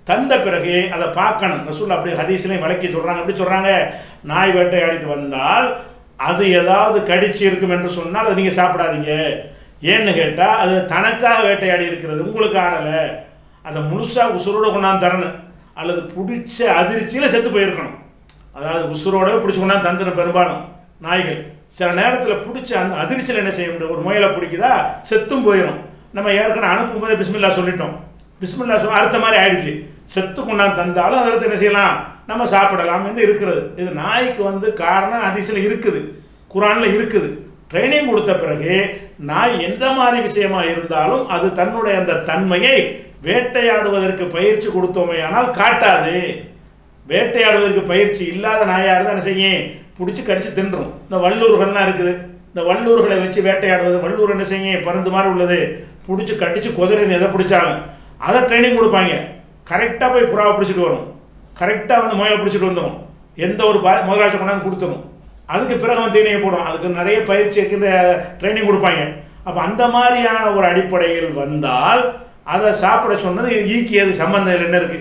Speaker 1: தந்த பிறகு அதை பார்க்கணும் ரசூல் அப்படி ஹதீஸ்லையும் விளக்கி சொல்கிறாங்க அப்படி சொல்கிறாங்க நாய் வேட்டையாடிட்டு வந்தால் அது ஏதாவது கடிச்சு இருக்கும் என்று சொன்னால் அதை நீங்கள் சாப்பிடாதீங்க ஏன்னு கேட்டால் அது தனக்காக வேட்டையாடி இருக்கிறது உங்களுக்கு ஆடலை அதை முழுசாக உசுரோட கொண்டாந்து தரணும் அல்லது பிடிச்ச அதிர்ச்சியில் செத்து போயிருக்கணும் அதாவது உசுரோட பிடிச்சி கொண்டாந்து தந்துடும் பெரும்பாலும் நாய்கள் சில நேரத்தில் பிடிச்ச அந்த அதிர்ச்சியில் என்ன செய்ய முடியும் ஒரு முயலை பிடிக்குதா செத்தும் போயிடும் நம்ம ஏற்கனவே அனுப்பும் போதே பிஸ்மில்லா சொல்லிட்டோம் பிஸ்மில்லா சொல்ல அடுத்த மாதிரி ஆயிடுச்சு செத்து கொண்டாந்து தந்தாலும் அதை அடுத்து என்ன செய்யலாம் நம்ம சாப்பிடலாம் என்று இருக்கிறது இது நாய்க்கு வந்து காரணம் அதிசயில் இருக்குது குரானில் இருக்குது ட்ரைனிங் கொடுத்த பிறகு நாய் எந்த மாதிரி விஷயமா இருந்தாலும் அது தன்னுடைய அந்த தன்மையை வேட்டையாடுவதற்கு பயிற்சி கொடுத்தோமே ஆனால் காட்டாது வேட்டையாடுவதற்கு பயிற்சி இல்லாத நாயாக இருந்தால் என்ன செய்யும் பிடிச்சி கடிச்சு தின்றும் இந்த வல்லூர்கள்லாம் இருக்குது இந்த வல்லூர்களை வச்சு வேட்டையாடுவது வல்லூர் என்ன செய்யும் பருந்து மாதிரி உள்ளது பிடிச்சி கடிச்சு குதிரை எதை பிடிச்சாலும் அதை ட்ரைனிங் கொடுப்பாங்க கரெக்டாக போய் புறாவை பிடிச்சிட்டு வரும் கரெக்டாக வந்து முயலை பிடிச்சிட்டு வந்துடும் எந்த ஒரு பா முதலாளி கொண்டாந்து கொடுத்துரும் அதுக்கு பிறகு வந்து தீனியை போடும் அதுக்கு நிறைய பயிற்சி இருக்கின்ற ட்ரைனிங் கொடுப்பாங்க அப்போ அந்த மாதிரியான ஒரு அடிப்படையில் வந்தால் அதை சாப்பிட சொன்னது இது ஈக்கு அது சம்பந்தம் என்ன இருக்குது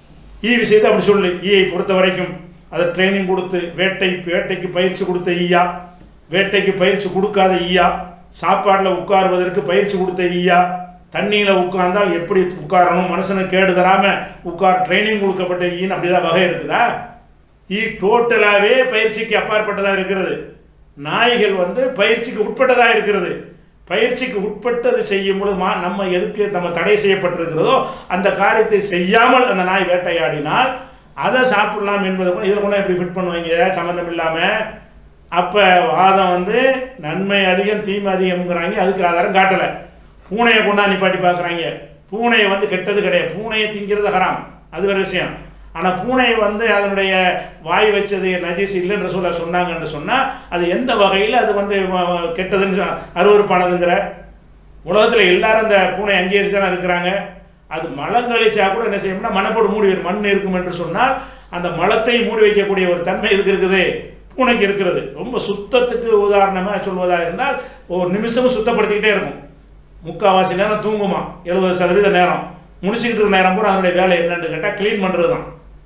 Speaker 1: ஈ விஷயத்தை அப்படி சொல்லு ஈயை பொறுத்த வரைக்கும் அதை ட்ரைனிங் கொடுத்து வேட்டை வேட்டைக்கு பயிற்சி கொடுத்த ஈயா வேட்டைக்கு பயிற்சி கொடுக்காத ஈயா சாப்பாட்டில் உட்காருவதற்கு பயிற்சி கொடுத்த ஈயா தண்ணியில் உட்கார்ந்தால் எப்படி உட்காரணும் மனுஷனுக்கு கேடு தராமல் உட்கார் ட்ரைனிங் கொடுக்கப்பட்ட ஈன்னு அப்படிதான் வகை இருக்குதா ஈ டோட்டலாகவே பயிற்சிக்கு அப்பாற்பட்டதாக இருக்கிறது நாய்கள் வந்து பயிற்சிக்கு உட்பட்டதாக இருக்கிறது பயிற்சிக்கு உட்பட்டது செய்யும் பொழுது மா நம்ம எதுக்கு நம்ம தடை செய்யப்பட்டிருக்கிறதோ அந்த காரியத்தை செய்யாமல் அந்த நாய் வேட்டையாடினால் அதை சாப்பிடலாம் என்பதை கூட இதில் கூட எப்படி ஃபிட் பண்ணுவாங்க சம்மந்தம் இல்லாமல் அப்போ வாதம் வந்து நன்மை அதிகம் தீமை அதிகம்ங்கிறாங்க அதுக்கு ஆதாரம் காட்டலை பூனையை கொண்டா நிப்பாட்டி பார்க்குறாங்க பூனையை வந்து கெட்டது கிடையாது பூனையை திங்கிறது ஹராம் அது வேறு விஷயம் ஆனால் பூனையை வந்து அதனுடைய வாய் வச்சது நஜீஸ் இல்லைன்ற சொல்ல சொன்னாங்கன்னு சொன்னால் அது எந்த வகையில் அது வந்து வ- கெட்டதுன்னு அருவறுப்பானதுங்கிற உலகத்தில் எல்லாரும் அந்த பூனை அங்கீகரித்து தானே இருக்கிறாங்க அது மலம் கழிச்சா கூட என்ன செய்யணும்னா மணப்போடு மூடி வைக்கும். மண் இருக்கும் என்று சொன்னால் அந்த மலத்தை மூடி வைக்கக்கூடிய ஒரு தன்மை இதுக்கு இருக்குது பூனைக்கு இருக்கிறது ரொம்ப சுத்தத்துக்கு உதாரணமாக சொல்வதாக இருந்தால் ஒரு நிமிஷமும் சுத்தப்படுத்திக்கிட்டே இருக்கும் முக்கால்வாசி நேரம் தூங்குமா எழுபது சதவீத நேரம் முடிச்சுக்கிட்டு இருக்கிற நேரம் பூரா அதனுடைய வேலை என்னன்னு கேட்டால் க்ளீன் பண்ணுறது தான்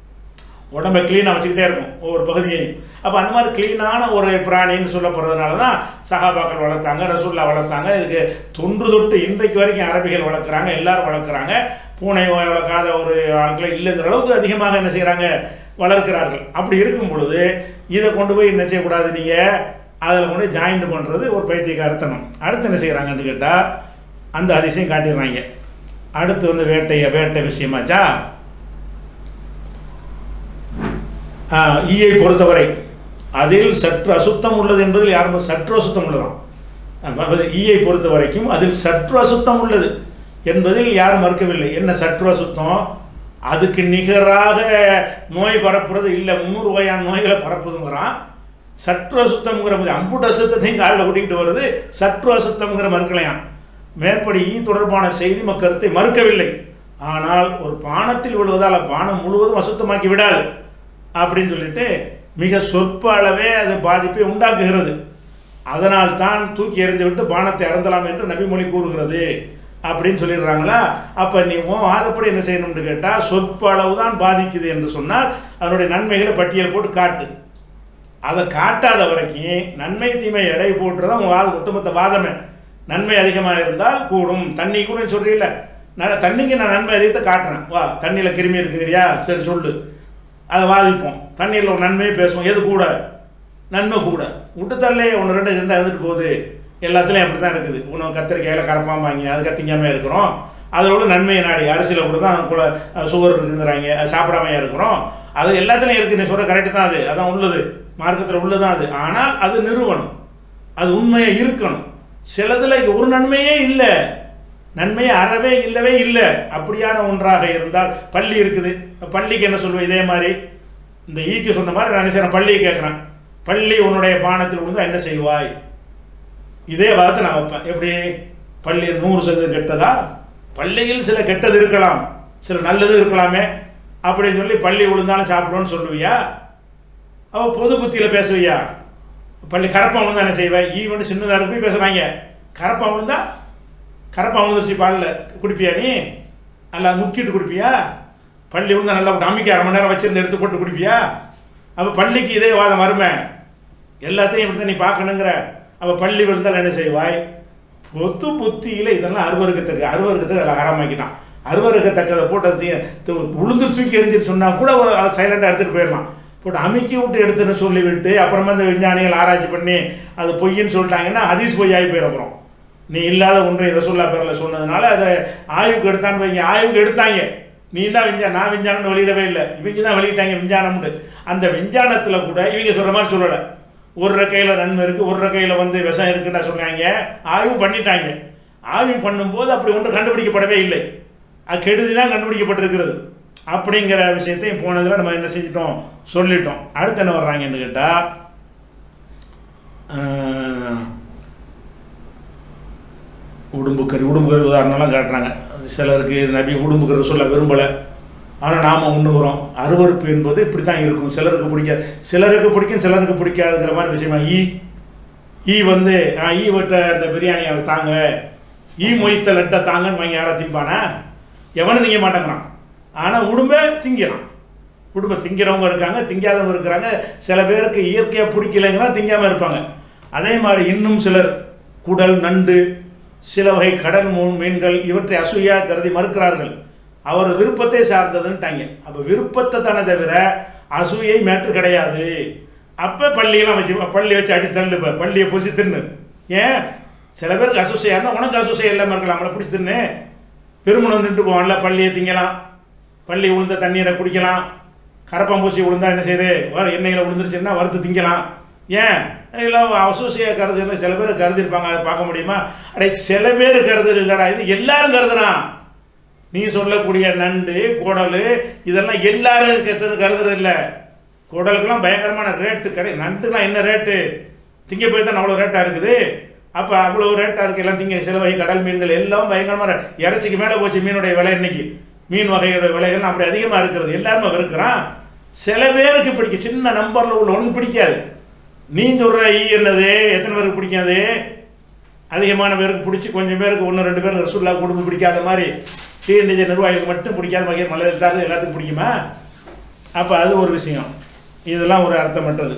Speaker 1: உடம்பை க்ளீனாக வச்சுக்கிட்டே இருக்கும் ஒவ்வொரு பகுதியையும் அப்போ அந்த மாதிரி க்ளீனான ஒரு பிராணின்னு சொல்லப்படுறதுனால தான் சகாபாக்கள் வளர்த்தாங்க ரசூல்லா வளர்த்தாங்க இதுக்கு தொன்று தொட்டு இன்றைக்கு வரைக்கும் அரபிகள் வளர்க்குறாங்க எல்லாரும் வளர்க்குறாங்க பூனை வளர்க்காத ஒரு ஆட்களை இல்லைங்கிற அளவுக்கு அதிகமாக என்ன செய்கிறாங்க வளர்க்கிறார்கள் அப்படி இருக்கும் பொழுது இதை கொண்டு போய் என்ன செய்யக்கூடாது நீங்கள் அதில் கொண்டு ஜாயிண்ட் பண்ணுறது ஒரு பைத்தியக்காரத்தனம் அடுத்து என்ன செய்கிறாங்கன்னு கேட்டால் அந்த அதிசயம் காட்டிடுறாங்க அடுத்து வந்து வேட்டைய வேட்டை விஷயமாச்சா ஆ, ஈயை பொறுத்தவரை அதில் சற்று அசுத்தம் உள்ளது என்பதில் யாரும் சற்று அசுத்தம் உள்ளதாம் அதாவது ஈயை பொறுத்த வரைக்கும் அதில் சற்று அசுத்தம் உள்ளது என்பதில் யாரும் மறுக்கவில்லை என்ன சற்று அசுத்தம் அதுக்கு நிகராக நோய் பரப்புறது இல்லை முந்நூறு வகையான நோய்களை பரப்புதுங்கிறான் சற்று அசுத்தம்ங்கிற போது அம்புட்டு அசுத்தத்தையும் காலில் கூட்டிகிட்டு வருது சற்று அசுத்தம்ங்கிற மறுக்கலையாம் மேற்படி ஈ தொடர்பான செய்தி மக்கருத்தை மறுக்கவில்லை ஆனால் ஒரு பானத்தில் விழுவதால் பானம் முழுவதும் அசுத்தமாக்கி விடாது அப்படின்னு சொல்லிட்டு மிக சொற்ப அளவே அது பாதிப்பை உண்டாக்குகிறது அதனால் தான் தூக்கி எறிந்து விட்டு பானத்தை அறந்தலாம் என்று நபிமொழி கூறுகிறது அப்படின்னு சொல்லிடுறாங்களா அப்போ நீ உன் வாதப்படி என்ன செய்யணும்னு கேட்டால் சொற்ப அளவு தான் பாதிக்குது என்று சொன்னால் அதனுடைய நன்மைகளை பட்டியல் போட்டு காட்டு அதை காட்டாத வரைக்கும் நன்மை தீமை எடை போட்டுறதான் உன் வாதம் ஒட்டுமொத்த வாதமே நன்மை அதிகமாக இருந்தால் கூடும் தண்ணி கூட சொல்றீல்ல நான் தண்ணிக்கு நான் நன்மை அதிகத்தை காட்டுறேன் வா தண்ணியில் கிருமி இருக்குங்கிறியா சரி சொல்லு அதை வாதிப்போம் தண்ணீரில் ஒரு நன்மையை பேசுவோம் எது கூட நன்மை கூட விட்டுத்தள்ளே ஒன்று ரெண்டு இருந்தால் இருந்துட்டு போகுது எல்லாத்துலேயும் அப்படி தான் இருக்குது உணவு கத்திரிக்காயில் கரப்பாம்பாங்க அது கத்திக்காமல் இருக்கிறோம் அதோட நன்மையை நாடி அரிசியில் கூட தான் கூட சுகர் இருக்குங்கிறாங்க அது சாப்பிடாமையா இருக்கிறோம் அது எல்லாத்துலேயும் இருக்குது நீ சொல்கிற கரெக்டு தான் அது அதான் உள்ளது மார்க்கத்தில் உள்ளதான் அது ஆனால் அது நிறுவனம் அது உண்மையாக இருக்கணும் சிலதில் ஒரு நன்மையே இல்லை நன்மையே அறவே இல்லவே இல்லை அப்படியான ஒன்றாக இருந்தால் பள்ளி இருக்குது பள்ளிக்கு என்ன சொல்லுவேன் இதே மாதிரி இந்த ஈக்கு சொன்ன மாதிரி நான் செய்கிறேன் பள்ளியை கேட்குறேன் பள்ளி உன்னுடைய பானத்தில் விழுந்தா என்ன செய்வாய் இதே வார்த்தை நான் வைப்பேன் எப்படி பள்ளி நூறு சதவீதம் கெட்டதா பள்ளியில் சில கெட்டது இருக்கலாம் சில நல்லது இருக்கலாமே அப்படின்னு சொல்லி பள்ளி விழுந்தாலும் சாப்பிடுவோன்னு சொல்லுவியா அவள் பொது புத்தியில் பேசுவியா பள்ளி கரப்பம் விழுந்தா என்ன செய்வாய் ஈ வந்து சின்னதாக இருக்கு பேசுகிறாங்க கரப்பம் விழுந்தா கரப்பம் விழுந்துருச்சு பாலில் குடிப்பியா நீ நல்லா முக்கிட்டு குடிப்பியா பள்ளி விழுந்தா நல்லா விட்டு அமைக்க அரை மணி நேரம் வச்சிருந்து எடுத்து போட்டு குடிப்பியா அப்போ பள்ளிக்கு இதே வாதம் வருமே எல்லாத்தையும் இப்படி தான் நீ பார்க்கணுங்கிற அப்போ பள்ளி விழுந்தால் என்ன செய்வாய் பொத்து புத்தியில் இதெல்லாம் அருவருக்கத்தக்க அருவருக்கத்தை அதில் ஆரம்பிக்கிட்டான் அருவருக்கத்தக்கதை போட்டு அதை தீ- து- உளுந்து தூக்கி எரிஞ்சிட்டு சொன்னால் கூட ஒரு அதை சைலண்டாக எடுத்துகிட்டு போயிடலாம் போட்டு அமுக்கி விட்டு எடுத்துன்னு சொல்லிவிட்டு அப்புறமா இந்த விஞ்ஞானிகள் ஆராய்ச்சி பண்ணி அது பொய்ன்னு சொல்லிட்டாங்கன்னா ஹதீஸ் பொய் ஆகி போயிட அப்புறம் நீ இல்லாத ஒன்றை ரசூல்லா பேரில் சொன்னதுனால அதை ஆய்வுக்கு எடுத்தான்னு வைங்க ஆய்வுக்கு எடுத்தாங்க நீ தான் விஞ்சா நான் விஞ்ஞானம்னு வெளியிடவே இல்லை இவங்க தான் வெளியிட்டாங்க விஞ்ஞானம்னு அந்த விஞ்ஞானத்தில் கூட இவங்க சொல்கிற மாதிரி சொல்லலை ஒரு ரெக்கையில் நன்மை இருக்குது ஒரு ரெக்கையில் வந்து விஷம் இருக்குன்னு சொன்னாங்க ஆய்வு பண்ணிட்டாங்க ஆய்வு பண்ணும்போது அப்படி ஒன்று கண்டுபிடிக்கப்படவே இல்லை அது கெடுதி தான் கண்டுபிடிக்கப்பட்டிருக்கிறது அப்படிங்கிற விஷயத்தையும் போனதில் நம்ம என்ன செஞ்சிட்டோம் சொல்லிட்டோம் அடுத்து என்ன வர்றாங்கன்னு கேட்டால் உடும்புக்கறி உடும்புக்கறி உதாரணம்லாம் காட்டுறாங்க சிலருக்கு நபி உடும்புக்கறி சொல்ல விரும்பலை ஆனால் நாம் உண்ணுகிறோம் அருவருப்பு என்பது இப்படி தான் இருக்கும் சிலருக்கு பிடிக்காது சிலருக்கு பிடிக்கும் சிலருக்கு பிடிக்காதுங்கிற மாதிரி விஷயமா ஈ ஈ வந்து ஆ, ஈ விட்ட அந்த பிரியாணியை தாங்க ஈ மொய்த்த லட்டை தாங்கன்னு வாங்கி யாரா திம்பானா எவனும் திங்க மாட்டேங்கிறான் ஆனால் உடும்பை திங்கிறான் உடும்பை திங்கிறவங்க இருக்காங்க திங்காதவங்க இருக்கிறாங்க சில பேருக்கு இயற்கையாக பிடிக்கலைங்கிறா திங்காமல் இருப்பாங்க அதே மாதிரி இன்னும் சிலர் குடல் நண்டு சில வகை கடல் மூ- மீன்கள் இவற்றை அசூயா கருதி மறுக்கிறார்கள் அவர் விருப்பத்தை சார்ந்ததுன்ட்டாங்க அப்போ விருப்பத்தை தானே தவிர அசூயை மேற்று கிடையாது அப்போ பள்ளியெல்லாம் வச்சு பள்ளி வச்சு அடி தள்ளுப்ப பள்ளியை பிடிச்சி தின்னு ஏன் சில பேருக்கு அசூசையாக இருந்தால் உனக்கு அசூசை இல்லாமல் இருக்கலாம் அவளை பிடிச்சி தின்னு திருமணம் நின்று போவான்ல பள்ளியை திங்கலாம் பள்ளி உளுந்த தண்ணீரை குடிக்கலாம் கரப்பாம்பூச்சி விழுந்தா என்ன செய்யுது வர எண்ணெயில் விழுந்துருச்சுன்னா வறுத்து திங்கலாம் ஏன் இல்லை அசோசிய கருது இல்லை சில பேர் கருதிருப்பாங்க அதை பார்க்க முடியுமா அடே சில பேர் கருது இல்லைடா இது எல்லாரும் கருதுறான் நீ சொல்லக்கூடிய நண்டு குடல் இதெல்லாம் எல்லாரும் கருது கருதுறது இல்லை குடலுக்கெல்லாம் பயங்கரமான ரேட்டு கடை நண்டுலாம் என்ன ரேட்டு திங்க போய் தான் அவ்வளோ ரேட்டாக இருக்குது அப்போ அவ்வளோ ரேட்டாக இருக்குது எல்லாம் திங்க சில வகை கடல் மீன்கள் எல்லாம் பயங்கரமான rate. இறைச்சிக்கு மேலே போச்சு மீனுடைய விலை இன்னைக்கு மீன் வகையோட விலைகள் அப்படி அதிகமாக இருக்கிறது எல்லாருமே வெறுக்கிறான் சில பேருக்கு பிடிக்கும் சின்ன நம்பரில் உள்ளவனுக்கு பிடிக்காது நீ சொல்கிற ஈ என்னது எத்தனை பேருக்கு பிடிக்காது அதிகமான பேருக்கு பிடிச்சி கொஞ்சம் பேருக்கு ஒன்று ரெண்டு பேருக்கு ரசூல்லா குடும்பம் பிடிக்காத மாதிரி டிஎன்டிஜி நிர்வாகிகளுக்கு மட்டும் பிடிக்காத வகையில் மலை இருந்தாலும் எல்லாத்துக்கும் பிடிக்குமா அப்போ அது ஒரு விஷயம் இதெல்லாம் ஒரு அர்த்தமற்றது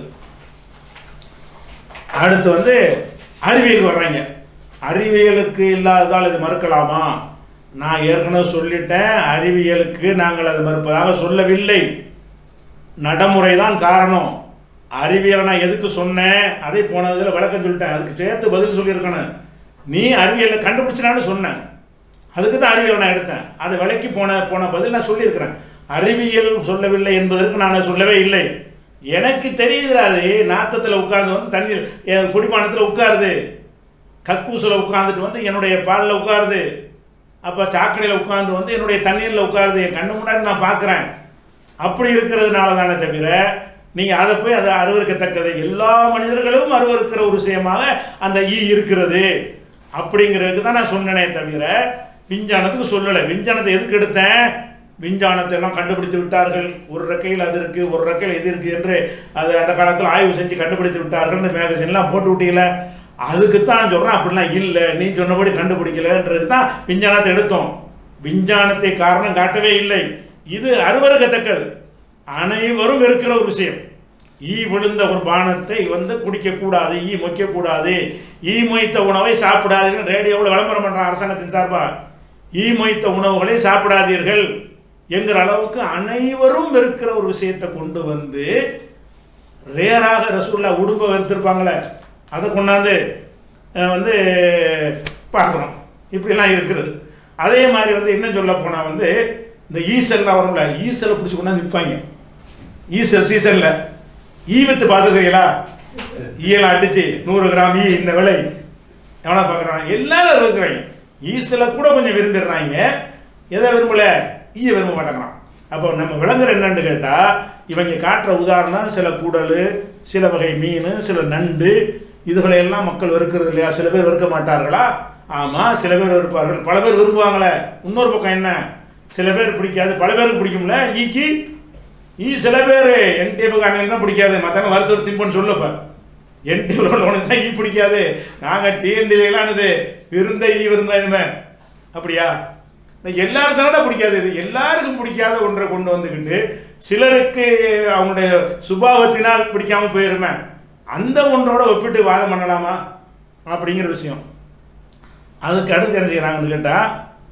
Speaker 1: அடுத்து வந்து அறிவியல் வர்றாங்க அறிவியலுக்கு இல்லாததால் இது மறுக்கலாமா நான் ஏற்கனவே சொல்லிட்டேன் அறிவியலுக்கு நாங்கள் அதை மறுப்பதாக சொல்லவில்லை நடைமுறை தான் காரணம் அறிவியலை நான் எதுக்கு சொன்னேன் அதை போனதில் விளக்கம் சொல்லிட்டேன் அதுக்கு சேர்த்து பதில் சொல்லியிருக்கணும் நீ அறிவியலை கண்டுபிடிச்சினான்னு சொன்னேன் அதுக்கு தான் அறிவியலை நான் எடுத்தேன் அதை விலைக்கு போன போன பதில் நான் சொல்லியிருக்கிறேன் அறிவியல் சொல்லவில்லை என்பதற்கு நான் சொல்லவே இல்லை எனக்கு தெரியுதுடா அது நாத்தத்தில் உட்கார்ந்து வந்து தண்ணீர் என் குடிப்பானத்தில் உட்காருது கக்கூசில் உட்காந்துட்டு வந்து என்னுடைய பாலில் உட்காருது அப்போ சாக்கடையில் உட்கார்ந்து வந்து என்னுடைய தண்ணீரில் உட்காருது என் கண்ணு முன்னாடி நான் பார்க்குறேன் அப்படி இருக்கிறதுனால தானே தவிர நீங்கள் அதை போய் அதை அருவருக்கத்தக்கது எல்லா மனிதர்களும் அருவருக்கிற ஒரு விஷயமாக அந்த ஈ இருக்கிறது அப்படிங்கிறதுக்கு தான் நான் சொன்னனே தவிர விஞ்ஞானத்துக்கு சொல்லலை விஞ்ஞானத்தை எதுக்கு எடுத்தேன் விஞ்ஞானத்தை எல்லாம் கண்டுபிடித்து விட்டார்கள் ஒரு ரெக்கையில் அது இருக்குது ஒரு ரெக்கையில் இது இருக்குது என்று அது அந்த காலத்தில் ஆய்வு செஞ்சு கண்டுபிடித்து விட்டார்கள்னு மேகசின்லாம் போட்டு விட்டீங்கள அதுக்கு தான் சொல்கிறேன் அப்படிலாம் இல்லை நீ சொன்னபடி கண்டுபிடிக்கலன்றது தான் விஞ்ஞானத்தை எடுத்தோம் விஞ்ஞானத்தை காரணம் காட்டவே இல்லை இது அருவருக்கத்தக்கது அனைவரும் இருக்கிற ஒரு விஷயம் ஈ விழுந்த ஒரு பானத்தை வந்து குடிக்கக்கூடாது ஈ மொய்க்கக்கூடாது ஈ மொய்த்த உணவை சாப்பிடாதீர்கள் ரேடியோவில் விளம்பரம் பண்ணுற அரசாங்கத்தின் சார்பாக ஈ மொய்த்த உணவுகளை சாப்பிடாதீர்கள் என்கிற அளவுக்கு அனைவரும் வெறுக்கிற ஒரு விஷயத்தை கொண்டு வந்து ரேராக ரசூல்லா உடும்பை வெறுத்திருப்பாங்களே அதை கொண்டாந்து அஹ், வந்து பார்க்குறோம் இப்படிலாம் இருக்கிறது அதே மாதிரி வந்து என்ன சொல்ல போனால் வந்து இந்த ஈசல்லாம் வரும்ல ஈசலை பிடிச்சி கொண்டாந்து விற்பாங்க ஈசல் சீசனில் ஈ வித்து பார்த்துருக்கீங்களா ஈயெல்லாம் அடிச்சு நூறு கிராம் ஈ இந்த விலை எவனா பார்க்குறாங்க எல்லாரும் இருக்கிறாங்க ஈசலை கூட கொஞ்சம் விரும்பிடுறாங்க எதை விரும்பல ஈய விரும்ப மாட்டேங்கிறான் அப்போ நம்ம விளங்குற என்னன்னு கேட்டால் இவங்க காட்டுற உதாரணம் சில குடல் சில வகை மீன் சில நண்டு இதுகளை எல்லாம் மக்கள் வெறுக்கிறது இல்லையா சில பேர் வெறுக்க மாட்டார்களா ஆமாம் சில பேர் வெறுப்பார்கள் பல பேர் விரும்புவாங்களே இன்னொரு பக்கம் என்ன சில பேர் பிடிக்காது பல பேருக்கு பிடிக்கும்ல ஈக்கி ஈ சில பேர் என்டிஎஃப் காரங்களுக்கு தான் பிடிக்காது மற்றவங்க வருத்தம் திம்பன்னு சொல்லப்ப என்டிஎஃப் உனக்கு தான் ஈ பிடிக்காது நாங்கள் டிஎன்டிலாம் இது விருந்த ஈ விருந்தா இனிமே அப்படியா எல்லாருக்கும் தானடா பிடிக்காது இது எல்லாருக்கும் பிடிக்காத ஒன்றை கொண்டு வந்துக்கிட்டு சிலருக்கு அவங்களுடைய சுபாவத்தினால் பிடிக்காம போயிருமே அந்த ஒன்றோட ஒப்பிட்டு வாதம் பண்ணலாமா அப்படிங்கிற விஷயம் அதுக்கு அடுத்து என்ன செய்கிறாங்கன்னு கேட்டால்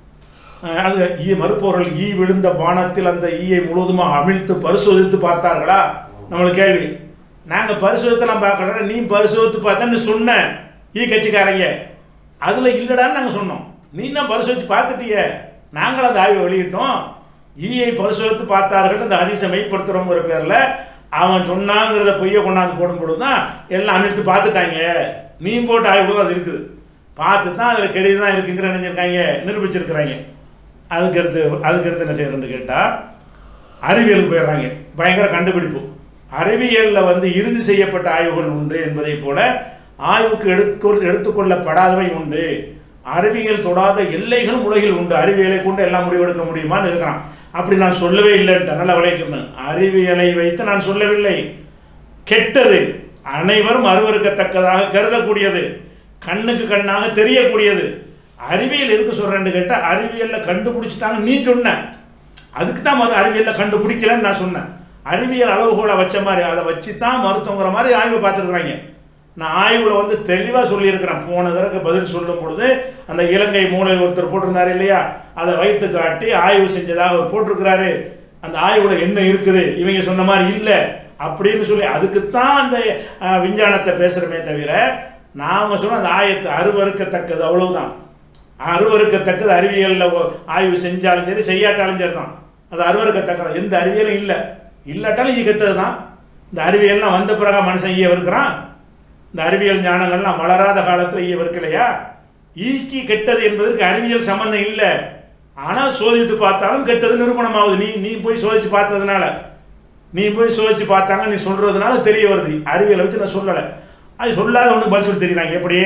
Speaker 1: அது ஈ மறுப்பொருள் ஈ விழுந்த பானத்தில் அந்த ஈயை முழுவதுமாக அமிழ்த்து பரிசோதித்து பார்த்தார்களா நம்மளுக்கு கேள்வி நாங்கள் பரிசோதித்தெல்லாம் பார்க்கல நீ பரிசோதித்து பார்த்தேன்னு சொன்ன ஈ கட்சிக்காரங்க அதில் இல்லைடான்னு நாங்கள் சொன்னோம் நீ தான் பரிசோதித்து பார்த்துட்டிய நாங்களும் அந்த ஆய்வை வெளியிட்டோம் ஈயை பரிசோதித்து பார்த்தார்கள் அந்த அதிசை மெய்ப்படுத்துகிறோங்கிற பேரில் அவன் சொன்னாங்கிறத பொய்யை கொண்டாந்து போடும்பொழுது தான் எல்லாம் அமிழ்த்து பார்த்துட்டாங்க நீ போட்ட ஆய்வு அது இருக்குது பார்த்து தான் அதில் கெடுதி தான் இருக்குங்கிற நினைச்சிருக்காங்க நிரூபிச்சிருக்கிறாங்க அதுக்கு அடுத்து அதுக்கு அடுத்து என்ன செய்யறேன்னு கேட்டால் அறிவியலுக்கு போயிடுறாங்க பயங்கர கண்டுபிடிப்பு அறிவியலில் வந்து இறுதி செய்யப்பட்ட ஆய்வுகள் உண்டு என்பதை போல ஆய்வுக்கு எடுத்துக்கொள் எடுத்துக்கொள்ளப்படாதவை உண்டு அறிவியல் தொடாத எல்லைகள் உலகில் உண்டு அறிவியலை கொண்டு எல்லாம் முடிவெடுக்க முடியுமான்னு இருக்கிறான் அப்படி நான் சொல்லவே இல்லைன்ட்டு நல்லா விளைக்கணும் அறிவியலை வைத்து நான் சொல்லவில்லை கெட்டது அனைவரும் அருவருக்கத்தக்கதாக கருதக்கூடியது கண்ணுக்கு கண்ணாக தெரியக்கூடியது அறிவியல் எதுக்கு சொல்கிறேன்னு கேட்டால் அறிவியலில் கண்டுபிடிச்சிட்டாங்க நீ சொன்ன அதுக்கு தான் மறு அறிவியலில் கண்டுபிடிக்கலன்னு நான் சொன்னேன் அறிவியல் அளவுகோலை வச்ச மாதிரி அதை வச்சு தான் மருத்துவங்கிற மாதிரி ஆய்வு பார்த்துருக்குறாங்க நான் ஆய்வில் வந்து தெளிவாக சொல்லியிருக்கிறேன் போன தடவை பதில் சொல்லும் பொழுது அந்த இலங்கை மூளை ஒருத்தர் போட்டிருந்தாரு இல்லையா அதை வைத்து காட்டி ஆய்வு செஞ்சதாக அவர் போட்டிருக்கிறாரு அந்த ஆய்வில் என்ன இருக்குது இவங்க சொன்ன மாதிரி இல்லை அப்படின்னு சொல்லி அதுக்குத்தான் அந்த அஹ், விஞ்ஞானத்தை பேசுகிறோமே தவிர நாம் சொன்ன அந்த ஆயத்தை அருவறுக்கத்தக்கது அவ்வளவுதான் அருவறுக்கத்தக்கது அறிவியலில் ஆய்வு செஞ்சாலும் சரி செய்யாட்டாலும் சரி தான் அது அருவறுக்கத்தக்கது எந்த அறிவியலும் இல்லை இல்லாட்டாலும் இது கெட்டது தான் இந்த அறிவியல்லாம் வந்த பிறகு மனுஷன் ஈய இருக்கிறான் இந்த அறிவியல் ஞானங்கள்லாம் வளராத காலத்தில் ஈய இருக்கலையா ஈக்கி கெட்டது என்பதற்கு அறிவியல் சம்பந்தம் இல்லை ஆனால் சோதித்து பார்த்தாலும் கெட்டது நிரூபணம் ஆகுது நீ நீ போய் சோதிச்சு பார்த்ததுனால நீ போய் சோதிச்சு பார்த்தாங்க நீ சொல்றதுனால தெரிய வருது அறிவியலை வச்சு நான் சொல்லலை அது சொல்லாத ஒன்று பதில் சொல்லி தெரியுறாங்க எப்படி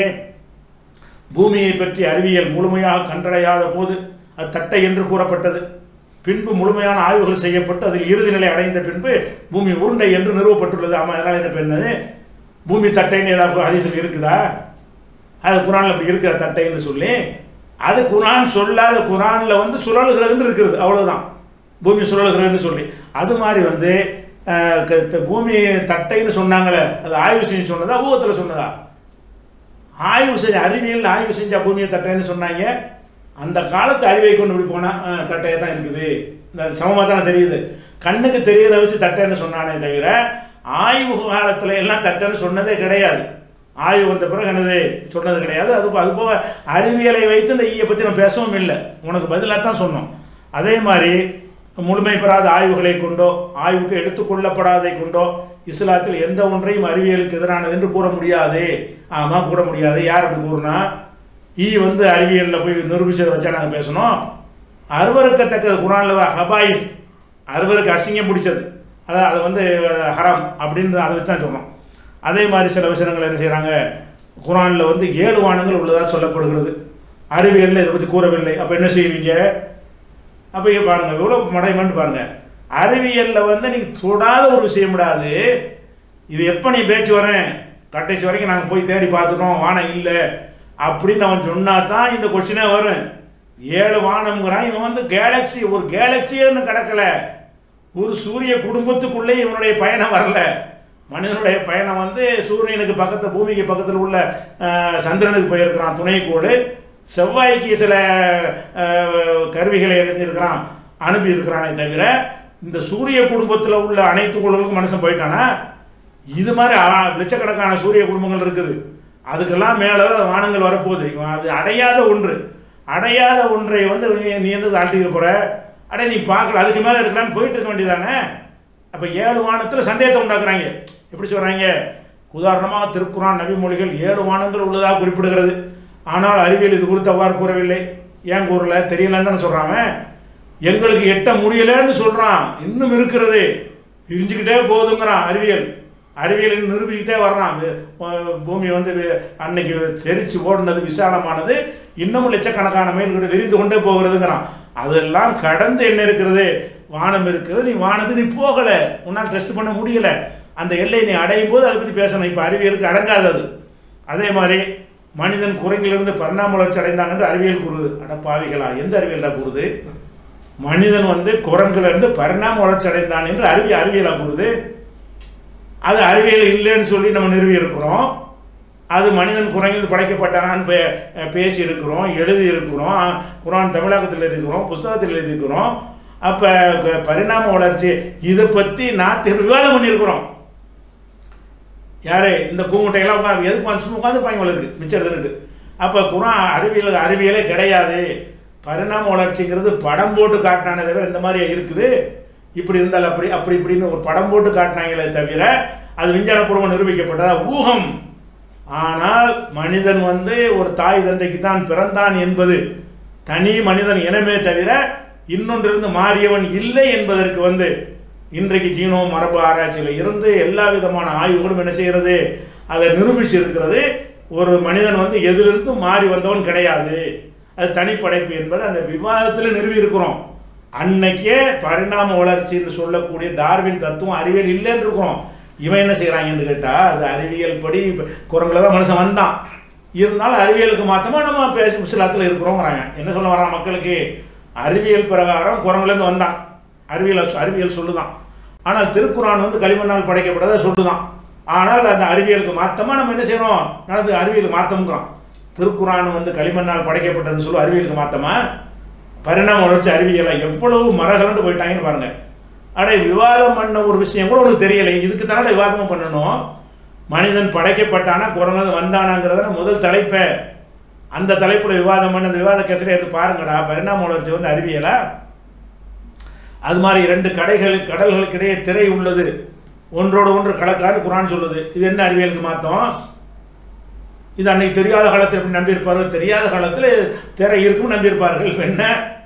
Speaker 1: பூமியை பற்றி அறிவியல் முழுமையாக கண்டடையாத போது அது தட்டை என்று கூறப்பட்டது பின்பு முழுமையான ஆய்வுகள் செய்யப்பட்டு அதில் இறுதி நிலை அடைந்த பின்பு பூமி உருண்டை என்று நிறுவப்பட்டுள்ளது ஆமாம் அதனால் என்ன பெண்ணது பூமி தட்டைன்னு ஏதாவது ஹதீஸில் இருக்குதா அது குரானில் அப்படி இருக்கிற தட்டைன்னு சொல்லி அது குரான் சொல்லாத குரானில் வந்து சுழலுகிறதுன்னு இருக்குது அவ்வளவுதான் பூமி சுழலுகிறதுன்னு சொல்லி அது மாதிரி வந்து அஹ், க- த- பூமி தட்டைன்னு சொன்னாங்களே அது ஆய்வு செஞ்சு சொன்னதா ஊகத்தில் சொன்னதா ஆய்வு செஞ்ச அறிவியல் ஆய்வு செஞ்ச பூமியை தட்டைன்னு சொன்னாங்க அந்த காலத்து அறிவை கொண்டு இப்படி போனால் தட்டையை தான் இருக்குது இந்த சமமாக தானே தெரியுது கண்ணுக்கு தெரியறத வச்சு தட்டைன்னு சொன்னானே தவிர ஆய்வு காலத்தில் எல்லாம் தட்டைன்னு சொன்னதே கிடையாது ஆய்வு வந்த பிறகு என்னது சொன்னது கிடையாது அது போ- அது போக அறிவியலை வைத்து இந்த ஈயை பற்றி நம்ம பேசவும் இல்லை உனக்கு பதிலாக தான் சொன்னோம் அதே மாதிரி முழுமை பெறாத ஆய்வுகளை கொண்டோ ஆய்வுக்கு எடுத்துக்கொள்ளப்படாதை கொண்டோ இஸ்லாத்தில் எந்த ஒன்றையும் அறிவியலுக்கு எதிரானது என்று கூற முடியாது ஆமாம் கூற முடியாது யார் அப்படி கூறுனா ஈ வந்து அறிவியலில் போய் நிரூபிச்சதை வச்சா நாங்கள் பேசணும் அருவருக்கத்தக்கது குரானில் ஹபாயிஸ் அருவருக்கு அசிங்கம் பிடிச்சது அதான் அது வந்து அஹ், ஹராம் அப்படின்னு அதை வச்சு தான் சொன்னோம் அதே மாதிரி சில விஷயங்கள் என்ன செய்கிறாங்க குரானில் வந்து ஏழு வானங்கள் உள்ளதாக சொல்லப்படுகிறது அறிவியலில் இதை பற்றி கூறவில்லை அப்போ என்ன செய்வீங்க அப்போ இங்கே பாருங்கள் எவ்வளோ மடைமன்னு பாருங்கள் அறிவியலில் வந்து நீ தொடாத ஒரு விஷயம் விடாது இது எப்போ நீ பேச்சு வரேன் கடைசி வரைக்கும் நாங்கள் போய் தேடி பார்த்துட்டோம் வானம் இல்லை அப்படின்னு அவன் சொன்னா தான் இந்த கொஸ்டினே வரும் ஏழு வானம்ங்கிறான் இவன் வந்து கேலக்ஸி ஒரு கேலக்ஸியே இன்னும் கிடக்கல ஒரு சூரிய குடும்பத்துக்குள்ளே இவனுடைய பயணம் வரல மனிதனுடைய பயணம் வந்து சூரியனுக்கு பக்கத்து பூமிக்கு பக்கத்தில் உள்ள அஹ், சந்திரனுக்கு போயிருக்கிறான் துணைக்கோடு செவ்வாய்க்கு சில அஹ், கருவிகளை இணைஞ்சிருக்கிறான் அனுப்பி இருக்கிறானே தவிர இந்த சூரிய குடும்பத்தில் உள்ள அனைத்து குழுக்களுக்கும் மனுஷன் போயிட்டானா இது மாதிரி ஆ- லட்சக்கணக்கான சூரிய குடும்பங்கள் இருக்குது அதுக்கெல்லாம் மேலே வானங்கள் வரப்போகுது அது அடையாத ஒன்று அடையாத ஒன்றை வந்து நீ- நீ வந்து தாழ்த்திக்க போகிற அடே நீ பார்க்கல அதுக்கு மேலே இருக்கலான்னு போயிட்டு இருக்க வேண்டியதானே அப்போ ஏழு வானத்தில் சந்தேகத்தை உண்டாக்குறாங்க எப்படி சொல்கிறாங்க உதாரணமாக திருக்குறான் நபிமொழிகள் ஏழு வானங்கள் உள்ளதாக குறிப்பிடுகிறது ஆனால் அறிவியல் இது குறித்து அவ்வாறு கூறவில்லை ஏன் கூறல தெரியலன்னு தானே சொல்கிறாங்க எங்களுக்கு எட்ட முடியலன்னு சொல்கிறான் இன்னும் இருக்கிறது பிரிஞ்சுக்கிட்டே போகுதுங்கிறான் அறிவியல் அறிவியல் இன்னும் நிரூபிக்கிட்டே வர்றான் வி- அஹ் பூமி வந்து வி- அன்னைக்கு தெரிச்சு ஓடினது விசாலமானது இன்னமும் லட்சக்கணக்கான மைல்கள் விரிந்து கொண்டே போகிறதுங்கிறான் அதெல்லாம் கடந்து என்ன இருக்கிறது வானம் இருக்கிறது நீ வானத்து நீ போகலை உன்னால் டெஸ்ட் பண்ண முடியல அந்த எல்லை நீ அடையும் போது அதை பற்றி பேசணும் இப்போ அறிவியலுக்கு அடங்காதது அதே மாதிரி மனிதன் குரங்கிலிருந்து பரிணாம வளர்ச்சி அடைந்தான் என்று அறிவியல் கூறுது அட பாவிகளா எந்த அறிவியலா கூறுது மனிதன் வந்து குரங்கிலிருந்து பரிணாம வளர்ச்சி அடைந்தான் என்று அறிவியல் அறிவியலா கூறுது அது அறிவியல் இல்லைன்னு சொல்லி நம்ம நிறுவி இருக்கிறோம் அது மனிதன் குரங்கில் படைக்கப்பட்டானான்னு பே பேசி இருக்கிறோம் எழுதி இருக்கிறோம் குரான் தமிழகத்தில் இருக்கிறோம் புஸ்தகத்தில் எழுதியிருக்கிறோம் அப்போ பரிணாம வளர்ச்சி இதை பற்றி நான் விவாதம் பண்ணியிருக்கிறோம் யாரு இந்த கூமுட்டையெல்லாம் உட்காந்து எதுக்கு உட்காந்து சும்மா உட்காந்து வளருக்கு மிச்சம் இருந்துட்டு அப்போ குரான் அறிவியல் அறிவியலே கிடையாது பரிணாம வளர்ச்சிங்கிறது படம் போட்டு காட்டினானே தவிர இந்த மாதிரி இருக்குது இப்படி இருந்தால் அப்படி அப்படி இப்படின்னு ஒரு படம் போட்டு காட்டினாங்களே தவிர அது விஞ்ஞானபூர்வம் நிரூபிக்கப்பட்டதா ஊகம் ஆனால் மனிதன் வந்து ஒரு தாய் தந்தைக்கு தான் பிறந்தான் என்பது தனி மனிதன் இனமே தவிர இன்னொன்றிலிருந்து மாறியவன் இல்லை என்பதற்கு வந்து இன்றைக்கு ஜீனோ மரபு ஆராய்ச்சியில் இருந்து எல்லா விதமான ஆய்வுகளும் என்ன செய்கிறது அதை நிரூபிச்சு இருக்கிறது ஒரு மனிதன் வந்து எதிலிருந்து மாறி வந்தவன் கிடையாது அது தனிப்படைப்பு என்பது அந்த விவாதத்தில் நிறுவி இருக்கிறோம் அன்னைக்கே பரிணாம வளர்ச்சின்னு சொல்லக்கூடிய டார்வின் தத்துவம் அறிவியல் இல்லைன்னு இருக்கிறோம் இவன் என்ன செய்கிறாங்கன்னு கேட்டால் அது அறிவியல் படி குரங்கில் தான் மனுஷன் வந்தான் இருந்தாலும் அறிவியலுக்கு மாற்றமாக நம்ம பேச முஸ்லாத்தில் இருக்கிறோங்கிறாங்க என்ன சொல்ல வரான் மக்களுக்கு அறிவியல் பிரகாரம் குரங்குலேருந்து வந்தான் அறிவியல் அறிவியல் சொல்லுதான் ஆனால் திருக்குறான் வந்து களிமண்ணால் படைக்கப்பட்டதை சொல்லுதான் ஆனால் அந்த அறிவியலுக்கு மாற்றமாக நம்ம என்ன செய்யணும் நடந்து அறிவியலுக்கு மாற்றம்ங்கிறோம் திருக்குறான் வந்து களிமண்ணால் படைக்கப்பட்டதுன்னு சொல்லி அறிவியலுக்கு மாற்றமா பரிணாம வளர்ச்சி அறிவியலை எவ்வளவு மரகலண்டு போயிட்டாங்கன்னு பாருங்க அடே விவாதம் பண்ண ஒரு விஷயம் கூட உனக்கு தெரியலை இதுக்கு தானே விவாதமும் பண்ணணும் மனிதன் படைக்கப்பட்டானா குரங்கு வந்தானாங்கிறத முதல் தலைப்பை அந்த தலைப்புல விவாதம் பண்ண அந்த விவாத கசரை எடுத்து பாருங்கடா பரிணாம வளர்ச்சி வந்து அறிவியலா அது மாதிரி இரண்டு கடைகள் கடல்களுக்கு இடையே திரை உள்ளது ஒன்றோடு ஒன்று கலக்காது குரான் சொல்லுது இது என்ன அறிவியலுக்கு மாத்தம் இது அன்னைக்கு தெரியாத காலத்தில் எப்படி நம்பியிருப்பார்கள் தெரியாத காலத்தில் திரை இருக்கும் நம்பியிருப்பார்கள் என்ன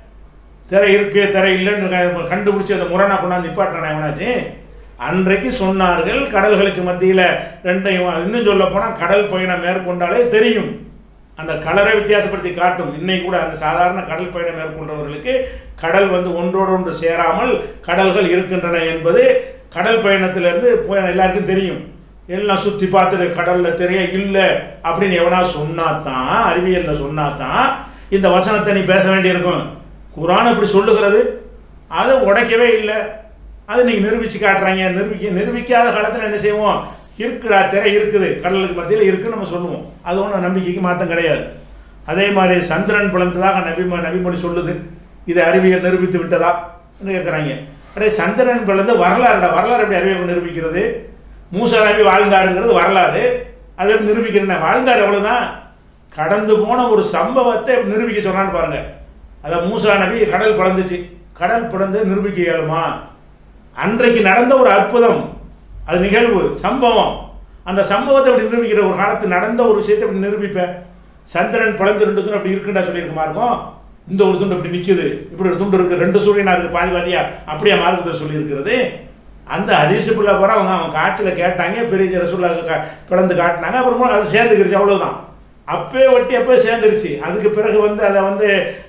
Speaker 1: திரை இருக்கு திரை இல்லைன்னு கண்டுபிடிச்சி அந்த முரணா கொண்டாந்து நிப்பாட்டானே எவனாச்சு அன்றைக்கு சொன்னார்கள் கடல்களுக்கு மத்தியில் ரெண்டையும் இன்னும் சொல்ல போனால் கடல் பயணம் மேற்கொண்டாலே தெரியும் அந்த கலரை வித்தியாசப்படுத்தி காட்டும் இன்னைக்கு கூட அந்த சாதாரண கடல் பயணம் மேற்கொண்டவர்களுக்கு கடல் வந்து ஒன்றோடு ஒன்று சேராமல் கடல்கள் இருக்கின்றன என்பது கடல் பயணத்திலிருந்து போய் எல்லாருக்கும் தெரியும் எல்லாம் சுற்றி பார்த்துட்டு கடலில் தெரிய இல்லை அப்படின்னு எவனா சொன்னாதான் அறிவியலில் சொன்னாதான் இந்த வசனத்தை நீ பேச வேண்டியிருக்கும் குரான் இப்படி சொல்லுகிறது அதை உடைக்கவே இல்லை அதை நீங்கள் நிரூபித்து காட்டுறாங்க நிரூபிக்க நிரூபிக்காத காலத்தில் என்ன செய்வோம் இருக்குடா திரை இருக்குது கடலுக்கு மத்தியில் இருக்குன்னு நம்ம சொல்லுவோம் அது ஒன்றும் நம்பிக்கைக்கு மாற்றம் கிடையாது அதே மாதிரி சந்திரன் பிளந்ததாக நபி நபிமொழி சொல்லுது இதை அறிவியல் நிரூபித்து விட்டதா கேட்குறாங்க அடே சந்திரன் பிளந்து வரலாறுடா வரலாறு எப்படி அறிவியல் நிரூபிக்கிறது மூசா நபி வாழ்ந்தாருங்கிறது வரலாறு அதை எப்படி நிரூபிக்கிறேன் வாழ்ந்தார் எவ்வளோதான் கடந்து போன ஒரு சம்பவத்தை எப்படி நிரூபிக்க சொன்னான்னு பாருங்க அதை மூசா நபி கடல் பிளந்துச்சு கடல் பிளந்து நிரூபிக்க இயலுமா அன்றைக்கு நடந்த ஒரு அற்புதம் அது நிகழ்வு சம்பவம் அந்த சம்பவத்தை அப்படி நிரூபிக்கிற ஒரு காலத்து நடந்த ஒரு விஷயத்தை அப்படி நிரூபிப்பேன் சந்திரன் பிளந்து ரெண்டு துண்டு அப்படி இருக்குண்டா சொல்லியிருக்குமா இருக்கும் இந்த ஒரு துண்டு இப்படி நிற்குது இப்படி ஒரு துண்டு இருக்குது ரெண்டு சூரியனா இருக்குது பாதி பாதியா அப்படியே மார்க்கத்தை சொல்லியிருக்கிறது அந்த ஹரிசுக்குள்ள போகிற அவங்க அவங்க காட்சியில் கேட்டாங்க பெரிய ரசூல்லா பிளந்து காட்டினாங்க அப்புறமா அது சேர்ந்துக்கிருச்சு அவ்வளோதான் அப்பே ஒட்டி அப்போ சேர்ந்துருச்சு அதுக்கு பிறகு வந்து அதை வந்து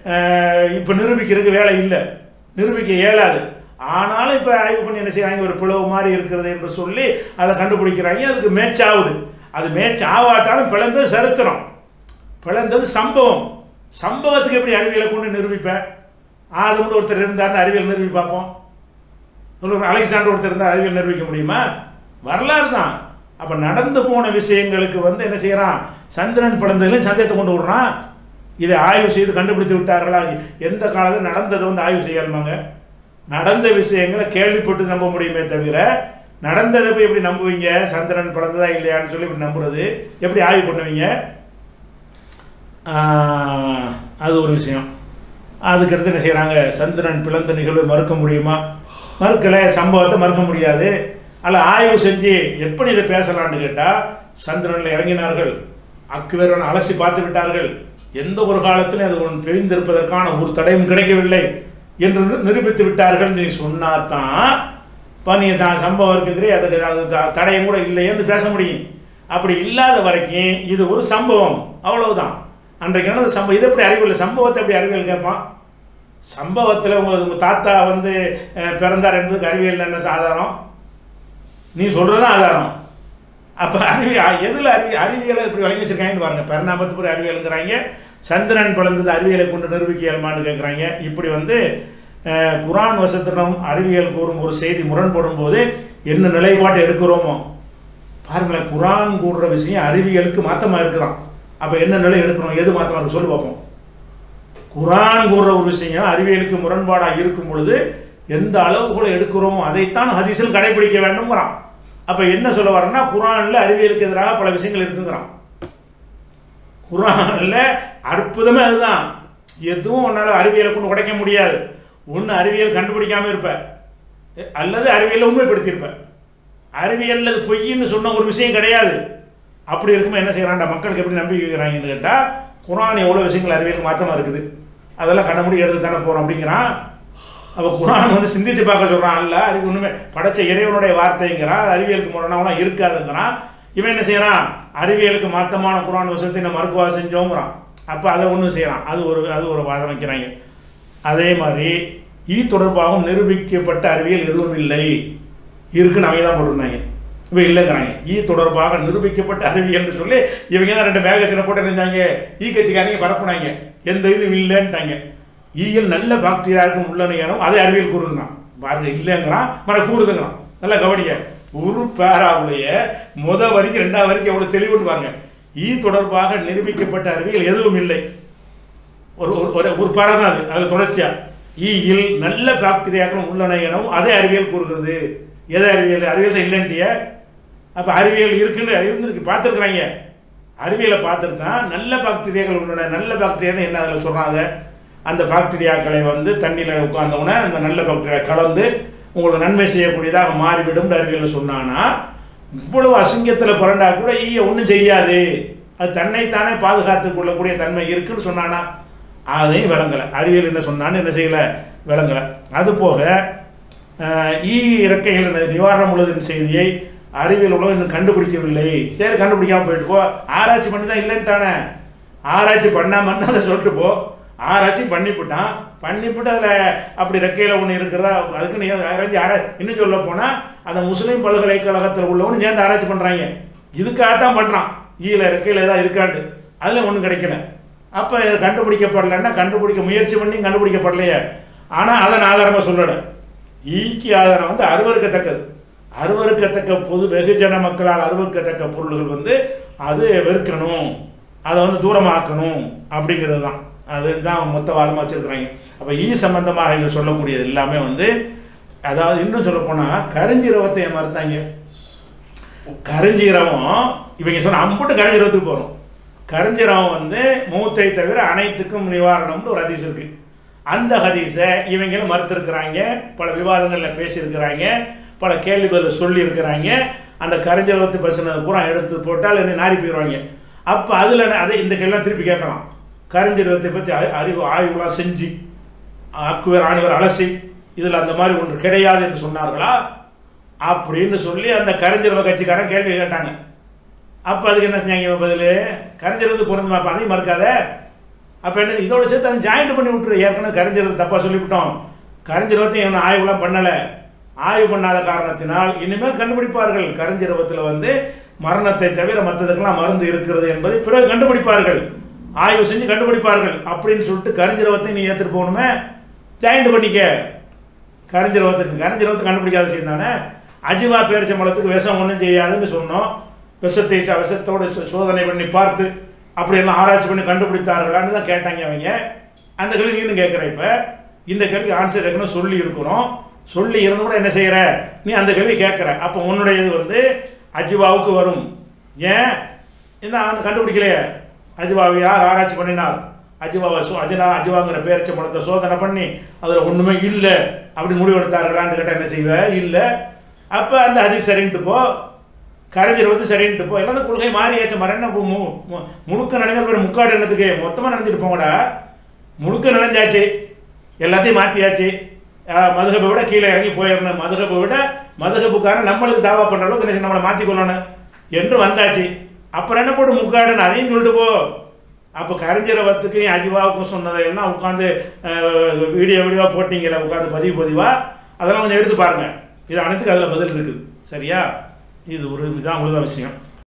Speaker 1: இப்போ நிரூபிக்கிறதுக்கு வேலை இல்லை நிரூபிக்க இயலாது ஆனாலும் இப்போ ஆய்வு பண்ணி என்ன செய்கிறாங்க ஒரு பிளவு மாதிரி இருக்கிறது என்று சொல்லி அதை கண்டுபிடிக்கிறாங்க அதுக்கு மேட்ச் ஆகுது அது மேட்ச் ஆகாட்டாலும் பிளந்தது சரித்திரம் பிளந்தது சம்பவம் சம்பவத்துக்கு எப்படி அறிவியலை கொண்டு நிரூபிப்பேன் ஆதம்னு ஒருத்தர் இருந்தார்னு அறிவியல் நிரூபி பார்ப்போம் சொல்லுங்க அலெக்சாண்டர் ஒருத்தர் இருந்தால் அறிவியல் நிரூபிக்க முடியுமா வரலாறு தான் அப்போ நடந்து போன விஷயங்களுக்கு வந்து என்ன செய்கிறான் சந்திரன் பிறந்ததுலையும் சந்தேகத்தை கொண்டு விடுறான் இதை ஆய்வு செய்து கண்டுபிடித்து விட்டார்களா எந்த காலத்தில் நடந்ததை வந்து ஆய்வு செய்யணுமாங்க நடந்த விஷயங்களை கேள்விப்பட்டு நம்ப முடியுமே தவிர நடந்ததை போய் எப்படி நம்புவீங்க சந்திரன் பிறந்ததா இல்லையான்னு சொல்லி இப்படி நம்புறது எப்படி ஆய்வு பண்ணுவீங்க அது ஒரு விஷயம் அதுக்கடுத்து என்ன செய்கிறாங்க சந்திரன் பிளந்த நிகழ்வை மறுக்க முடியுமா மறுக்கலை சம்பவத்தை மறுக்க முடியாது அல்ல ஆய்வு செஞ்சு எப்படி இதை பேசலான்னு கேட்டால் சந்திரனில் இறங்கினார்கள் அக்குவேரன் அலசி பார்த்து விட்டார்கள் எந்த ஒரு காலத்திலும் அது ஒன்று பிரிந்திருப்பதற்கான ஒரு தடையும் கிடைக்கவில்லை என்று நிரூபித்து விட்டார்கள் நீ சொன்னாதான் இப்போ நீ தான் சம்பவம் இருக்குது அதுக்கு அது தடையும் கூட இல்லையேன்னு பேச முடியும் அப்படி இல்லாத வரைக்கும் இது ஒரு சம்பவம் அவ்வளவுதான் அன்றைக்கு நடந்த சம்பவம் இது எப்படி அறிவியல் சம்பவத்தை எப்படி அறிவியல் கேட்பான் சம்பவத்தில் உங்கள் உங்கள் தாத்தா வந்து பிறந்தார் என்பதுக்கு அறிவியல் என்ன ஆதாரம் நீ சொல்கிறது ஆதாரம் அப்போ அறிவி எதில் அறிவி அறிவியலை இப்படி வழங்கி வச்சிருக்காங்கன்னு பாருங்க பரிணாமத்துக்கு அறிவியலுங்கிறாங்க சந்திரன் பிளந்தது அறிவியலை கொண்டு நிரூபிக்க இயலுமான்னு கேட்குறாங்க இப்படி வந்து அஹ், குரான் வசத்தினம் அறிவியல் கூறும் ஒரு செய்தி முரண்படும் போது என்ன நிலைப்பாட்டை எடுக்கிறோமோ பாருங்களேன் குரான் கூடுற விஷயம் அறிவியலுக்கு மாத்தமா இருக்குதான் அப்போ என்ன நிலை எடுக்கிறோம் எது மாத்தமா இருக்கு சொல்லி பார்ப்போம் குரான் கூறுற ஒரு விஷயம் அறிவியலுக்கு முரண்பாடா இருக்கும் பொழுது எந்த அளவுகளை எடுக்கிறோமோ அதைத்தான் ஹதீஸில் கடைபிடிக்க வேண்டும்ங்கிறான் அப்ப என்ன சொல்ல வரேன்னா குரான்ல அறிவியலுக்கு எதிராக பல விஷயங்கள் இருக்குங்கிறான் குரான்ல அற்புதமே அதுதான் எதுவும் உன்னால அறிவியலை கொண்டு உடைக்க முடியாது ஒன்று அறிவியல் கண்டுபிடிக்காம இருப்ப அல்லது அறிவியலை உண்மைப்படுத்தியிருப்ப அறிவியல் அது பொய்ன்னு சொன்ன ஒரு விஷயம் கிடையாது அப்படி இருக்கும்போது என்ன செய்யறான்டா மக்களுக்கு எப்படி நம்பிக்கை வைக்கிறாங்கன்னு கேட்டால் குரான் எவ்வளோ விஷயங்கள் அறிவியலுக்கு மாற்றமாக இருக்குது அதெல்லாம் கண்ண எடுத்து தானே போகிறோம் அப்படிங்கிறான் அப்போ குரான் வந்து சிந்திச்சு பார்க்க சொல்கிறான் அல்ல அறிவு ஒன்றுமே படைச்ச இறைவனுடைய வார்த்தைங்கிறான் அது அறிவியலுக்கு முரணாவெல்லாம் இருக்காதுங்கிறான் இவன் என்ன செய்கிறான் அறிவியலுக்கு மாற்றமான குரான் விஷயத்தை நம்ம மறுக்குவா செஞ்சோங்கிறான் அப்போ அதை ஒன்றும் செய்கிறான் அது ஒரு அது ஒரு வாதம் வைக்கிறாங்க அதே மாதிரி ஈ தொடர்பாகவும் நிரூபிக்கப்பட்ட அறிவியல் எதுவும் இல்லை இருக்குன்னு அவங்க தான் போட்டிருந்தாங்க இப்போ இல்லைங்கிறாங்க ஈ தொடர்பாக நிரூபிக்கப்பட்ட அறிவியல்னு சொல்லி இவங்க தான் ரெண்டு மேகத்தில் போட்டு இருந்தாங்க ஈ கட்சிக்காரங்க பரப்புனாங்க எந்த இதுவும் இல்லைன்ட்டாங்க ஈயில் நல்ல பாக்டீரியாவுக்கும் உள்ளன ஏனும் அதே அறிவியல் கூறுதுங்கிறான் பாருங்க இல்லைங்கிறான் மற கூறுதுங்கிறான் நல்லா கவனிங்க ஒரு பேராவுடைய முத வரைக்கும் ரெண்டாவது வரைக்கும் எவ்வளோ தெளிவுன்னு பாருங்க ஈ தொடர்பாக நிரூபிக்கப்பட்ட அறிவியல் எதுவும் இல்லை ஒரு ஒரு- ஒரு ஒரு பறை தான் அது அதில் தொடர்ச்சியா ஈயில் நல்ல பாக்டீரியாக்களும் உள்ளன எனவும் அதே அறிவியல் கூறுகிறது எதை அறிவியல் அறிவியல் தான் இல்லைன்ட்டிய அப்போ அறிவியல் இருக்குன்னு இருந்திருக்கு பார்த்துருக்குறாங்க அறிவியலை பார்த்துட்டு தான் நல்ல பாக்டீரியாக்கள் உள்ளன நல்ல பாக்டீரியான்னு என்ன அதில் சொல்கிறாங்க அந்த பாக்டீரியாக்களை வந்து தண்ணியில் உட்கார்ந்தவுடனே அந்த நல்ல பாக்டீரியா கலந்து உங்களுக்கு நன்மை செய்யக்கூடியதாக மாறிவிடும் அறிவியல் சொன்னானா இவ்வளவு அசிங்கத்தில் புரண்டா கூட ஈய ஒன்றும் செய்யாது அது தன்னைத்தானே பாதுகாத்துக் கொள்ளக்கூடிய தன்மை இருக்குன்னு சொன்னானா அதையும் விளங்கலை அறிவியல் என்ன சொன்னான்னு என்ன செய்யலை விளங்கலை அது போக அஹ், ஈ இறக்கைகள் நிவாரணம் உள்ளதின் செய்தியை அறிவியல் உலகம் இன்னும் கண்டுபிடிக்கவில்லை சரி கண்டுபிடிக்காம போயிட்டு போ ஆராய்ச்சி பண்ணி தான் இல்லைன்ட்டானே ஆராய்ச்சி பண்ணாமன்னு அதை சொல்லிட்டு போ ஆராய்ச்சி பண்ணிவிட்டான் பண்ணிவிட்டு அதில் அப்படி ரெக்கையில் ஒன்று இருக்கிறதா அதுக்கு நீ ஆராய்ச்சி ஆரா இன்னும் சொல்ல போனால் அந்த முஸ்லீம் பல்கலைக்கழகத்தில் உள்ளவனு சேர்ந்து ஆராய்ச்சி பண்ணுறாங்க இதுக்காகத்தான் பண்ணுறான் ஈல ரெக்கையில் ஏதாவது இருக்காண்டு அதில் ஒன்றும் கிடைக்கல அப்போ இது கண்டுபிடிக்கப்படலைன்னா கண்டுபிடிக்க முயற்சி பண்ணி கண்டுபிடிக்கப்படலையே ஆனால் அதை நான் ஆதாரமாக சொல்லலை ஈக்கு ஆதாரம் வந்து அருவருக்கத்தக்கது அருவருக்கத்தக்க பொது வெகுஜன மக்களால் அருவருக்கத்தக்க பொருள்கள் வந்து அது வெறுக்கணும் அதை வந்து தூரமாக்கணும் அப்படிங்கிறது தான் அதுதான் மொத்த வாதமாக வச்சுருக்குறாங்க அப்போ ஈ சம்பந்தமாக இங்கே சொல்லக்கூடியது எல்லாமே வந்து அதாவது இன்னும் சொல்ல போனால் கருஞ்சீரவத்தை மறுத்தாங்க கருஞ்சீரவம் இவங்க சொன்ன அம்புட்டு கருஞ்சீரவத்துக்கு போகிறோம் கருஞ்சீரவம் வந்து மூத்தை தவிர அனைத்துக்கும் நிவாரணம்னு ஒரு ஹதீஸ் இருக்கு அந்த ஹதீஸை இவங்களும் மறுத்திருக்கிறாங்க பல விவாதங்களில் பேசியிருக்கிறாங்க பல கேள்வி பதில் சொல்லியிருக்கிறாங்க அந்த கருஞ்சீரவத்தை பேசுனது பூரா எடுத்து போட்டால் என்ன நாரி போயிடுவாங்க அப்போ அதில் அதை இந்த கேள்விலாம் திருப்பி கேட்கலாம் கருஞ்சீரவத்தை பற்றி அறிவு ஆய்வுலாம் செஞ்சு அக்குவர் ஆணிவர் அலசி இதில் அந்த மாதிரி ஒன்று கிடையாது என்று சொன்னார்களா அப்படின்னு சொல்லி அந்த கரைஞ்சிரவ கட்சிக்காரன் கேள்வி கேட்டாங்க அப்போ அதுக்கு என்ன செஞ்சாங்க இவன் பதில் கரைஞ்சிரது பொருந்துமா அப்போ அதையும் மறுக்காத அப்போ என்ன இதோட சேர்த்து அதை ஜாயிண்ட் பண்ணி விட்டுரு ஏற்கனவே கரைஞ்சிரது தப்பாக சொல்லிவிட்டோம் கரைஞ்சிரவத்தையும் இவன் ஆய்வுலாம் பண்ணலை ஆய்வு பண்ணாத காரணத்தினால் இனிமேல் கண்டுபிடிப்பார்கள் கரைஞ்சிரவத்தில் வந்து மரணத்தை தவிர மற்றதுக்கெல்லாம் மருந்து இருக்கிறது என்பதை பிறகு கண்டுபிடிப்பார்கள் ஆய்வு செஞ்சு கண்டுபிடிப்பார்கள் அப்படின்னு சொல்லிட்டு கரிஞ்சிரவத்தை நீ ஏற்றுட்டு போகணுமே ஜாயிண்ட் பண்ணிக்க கரிஞ்சிரவத்துக்கு கரிஞ்சிரவத்தை கண்டுபிடிக்காத விஷயம் தானே அஜிவா பேரிச்சம்பழத்துக்கு விஷம் ஒன்றும் செய்யாதுன்னு சொன்னோம் விஷத்தை விஷத்தோடு சோ- சோதனை பண்ணி பார்த்து அப்படியெல்லாம் ஆராய்ச்சி பண்ணி கண்டுபிடித்தார்களான்னு தான் கேட்டாங்க அவங்க அந்த கேள்வி நீனும் கேட்குற இப்போ இந்த கேள்விக்கு ஆன்சர் கேட்கணும் சொல்லி இருக்கிறோம் சொல்லி இருந்து கூட என்ன செய்கிற நீ அந்த கேள்வி கேட்குற அப்போ உன்னுடையது வந்து அஜிவாவுக்கு வரும் ஏன் என்ன அவன் கண்டுபிடிக்கலையே அஜிவாவை யார் ஆராய்ச்சி பண்ணினார் அஜிவாவை சோ அஜினா அஜிவாங்கிற பேரிச்ச படத்தை சோதனை பண்ணி அதில் ஒன்றுமே இல்லை அப்படி முடிவெடுத்தார்களான்னு கேட்டால் என்ன செய்வ இல்லை அப்போ அந்த அது சரின்ட்டு போ கரைஞ்சர் வந்து சரின்ட்டு போ எல்லாம் அந்த கொள்கை மாறியாச்சு மரண மு- மு- மு- முழுக்க நனைஞ்ச பேர் முக்காடு என்னத்துக்கு மொத்தமாக நனைஞ்சிட்டு போங்கடா முழுக்க நனைஞ்சாச்சு எல்லாத்தையும் மாற்றியாச்சு மதுகப்பை விட கீழே இறங்கி போயிடணும் மதுகப்பை விட மதுகப்புக்காரன் நம்மளுக்கு தாவா பண்ணுற அளவுக்கு என்ன நம்மளை மாற்றிக்கொள்ளணும் என்று வந்தாச்சு அப்புறம் என்ன போட்டு முக்காடுன்னு அதையும் சொல்லிட்டு போ அப்போ கரிஞ்சரவத்துக்கு அஜிவாவுக்கும் சொன்னதையெல்லாம் உட்காந்து வீடியோ வீடியோவாக போட்டிங்களே உட்காந்து பதிவு பதிவா அதெல்லாம் கொஞ்சம் எடுத்து பாருங்க இது அனைத்துக்கு அதில் பதில் இருக்குது சரியா இது ஒரு இதான் உள்ள விஷயம்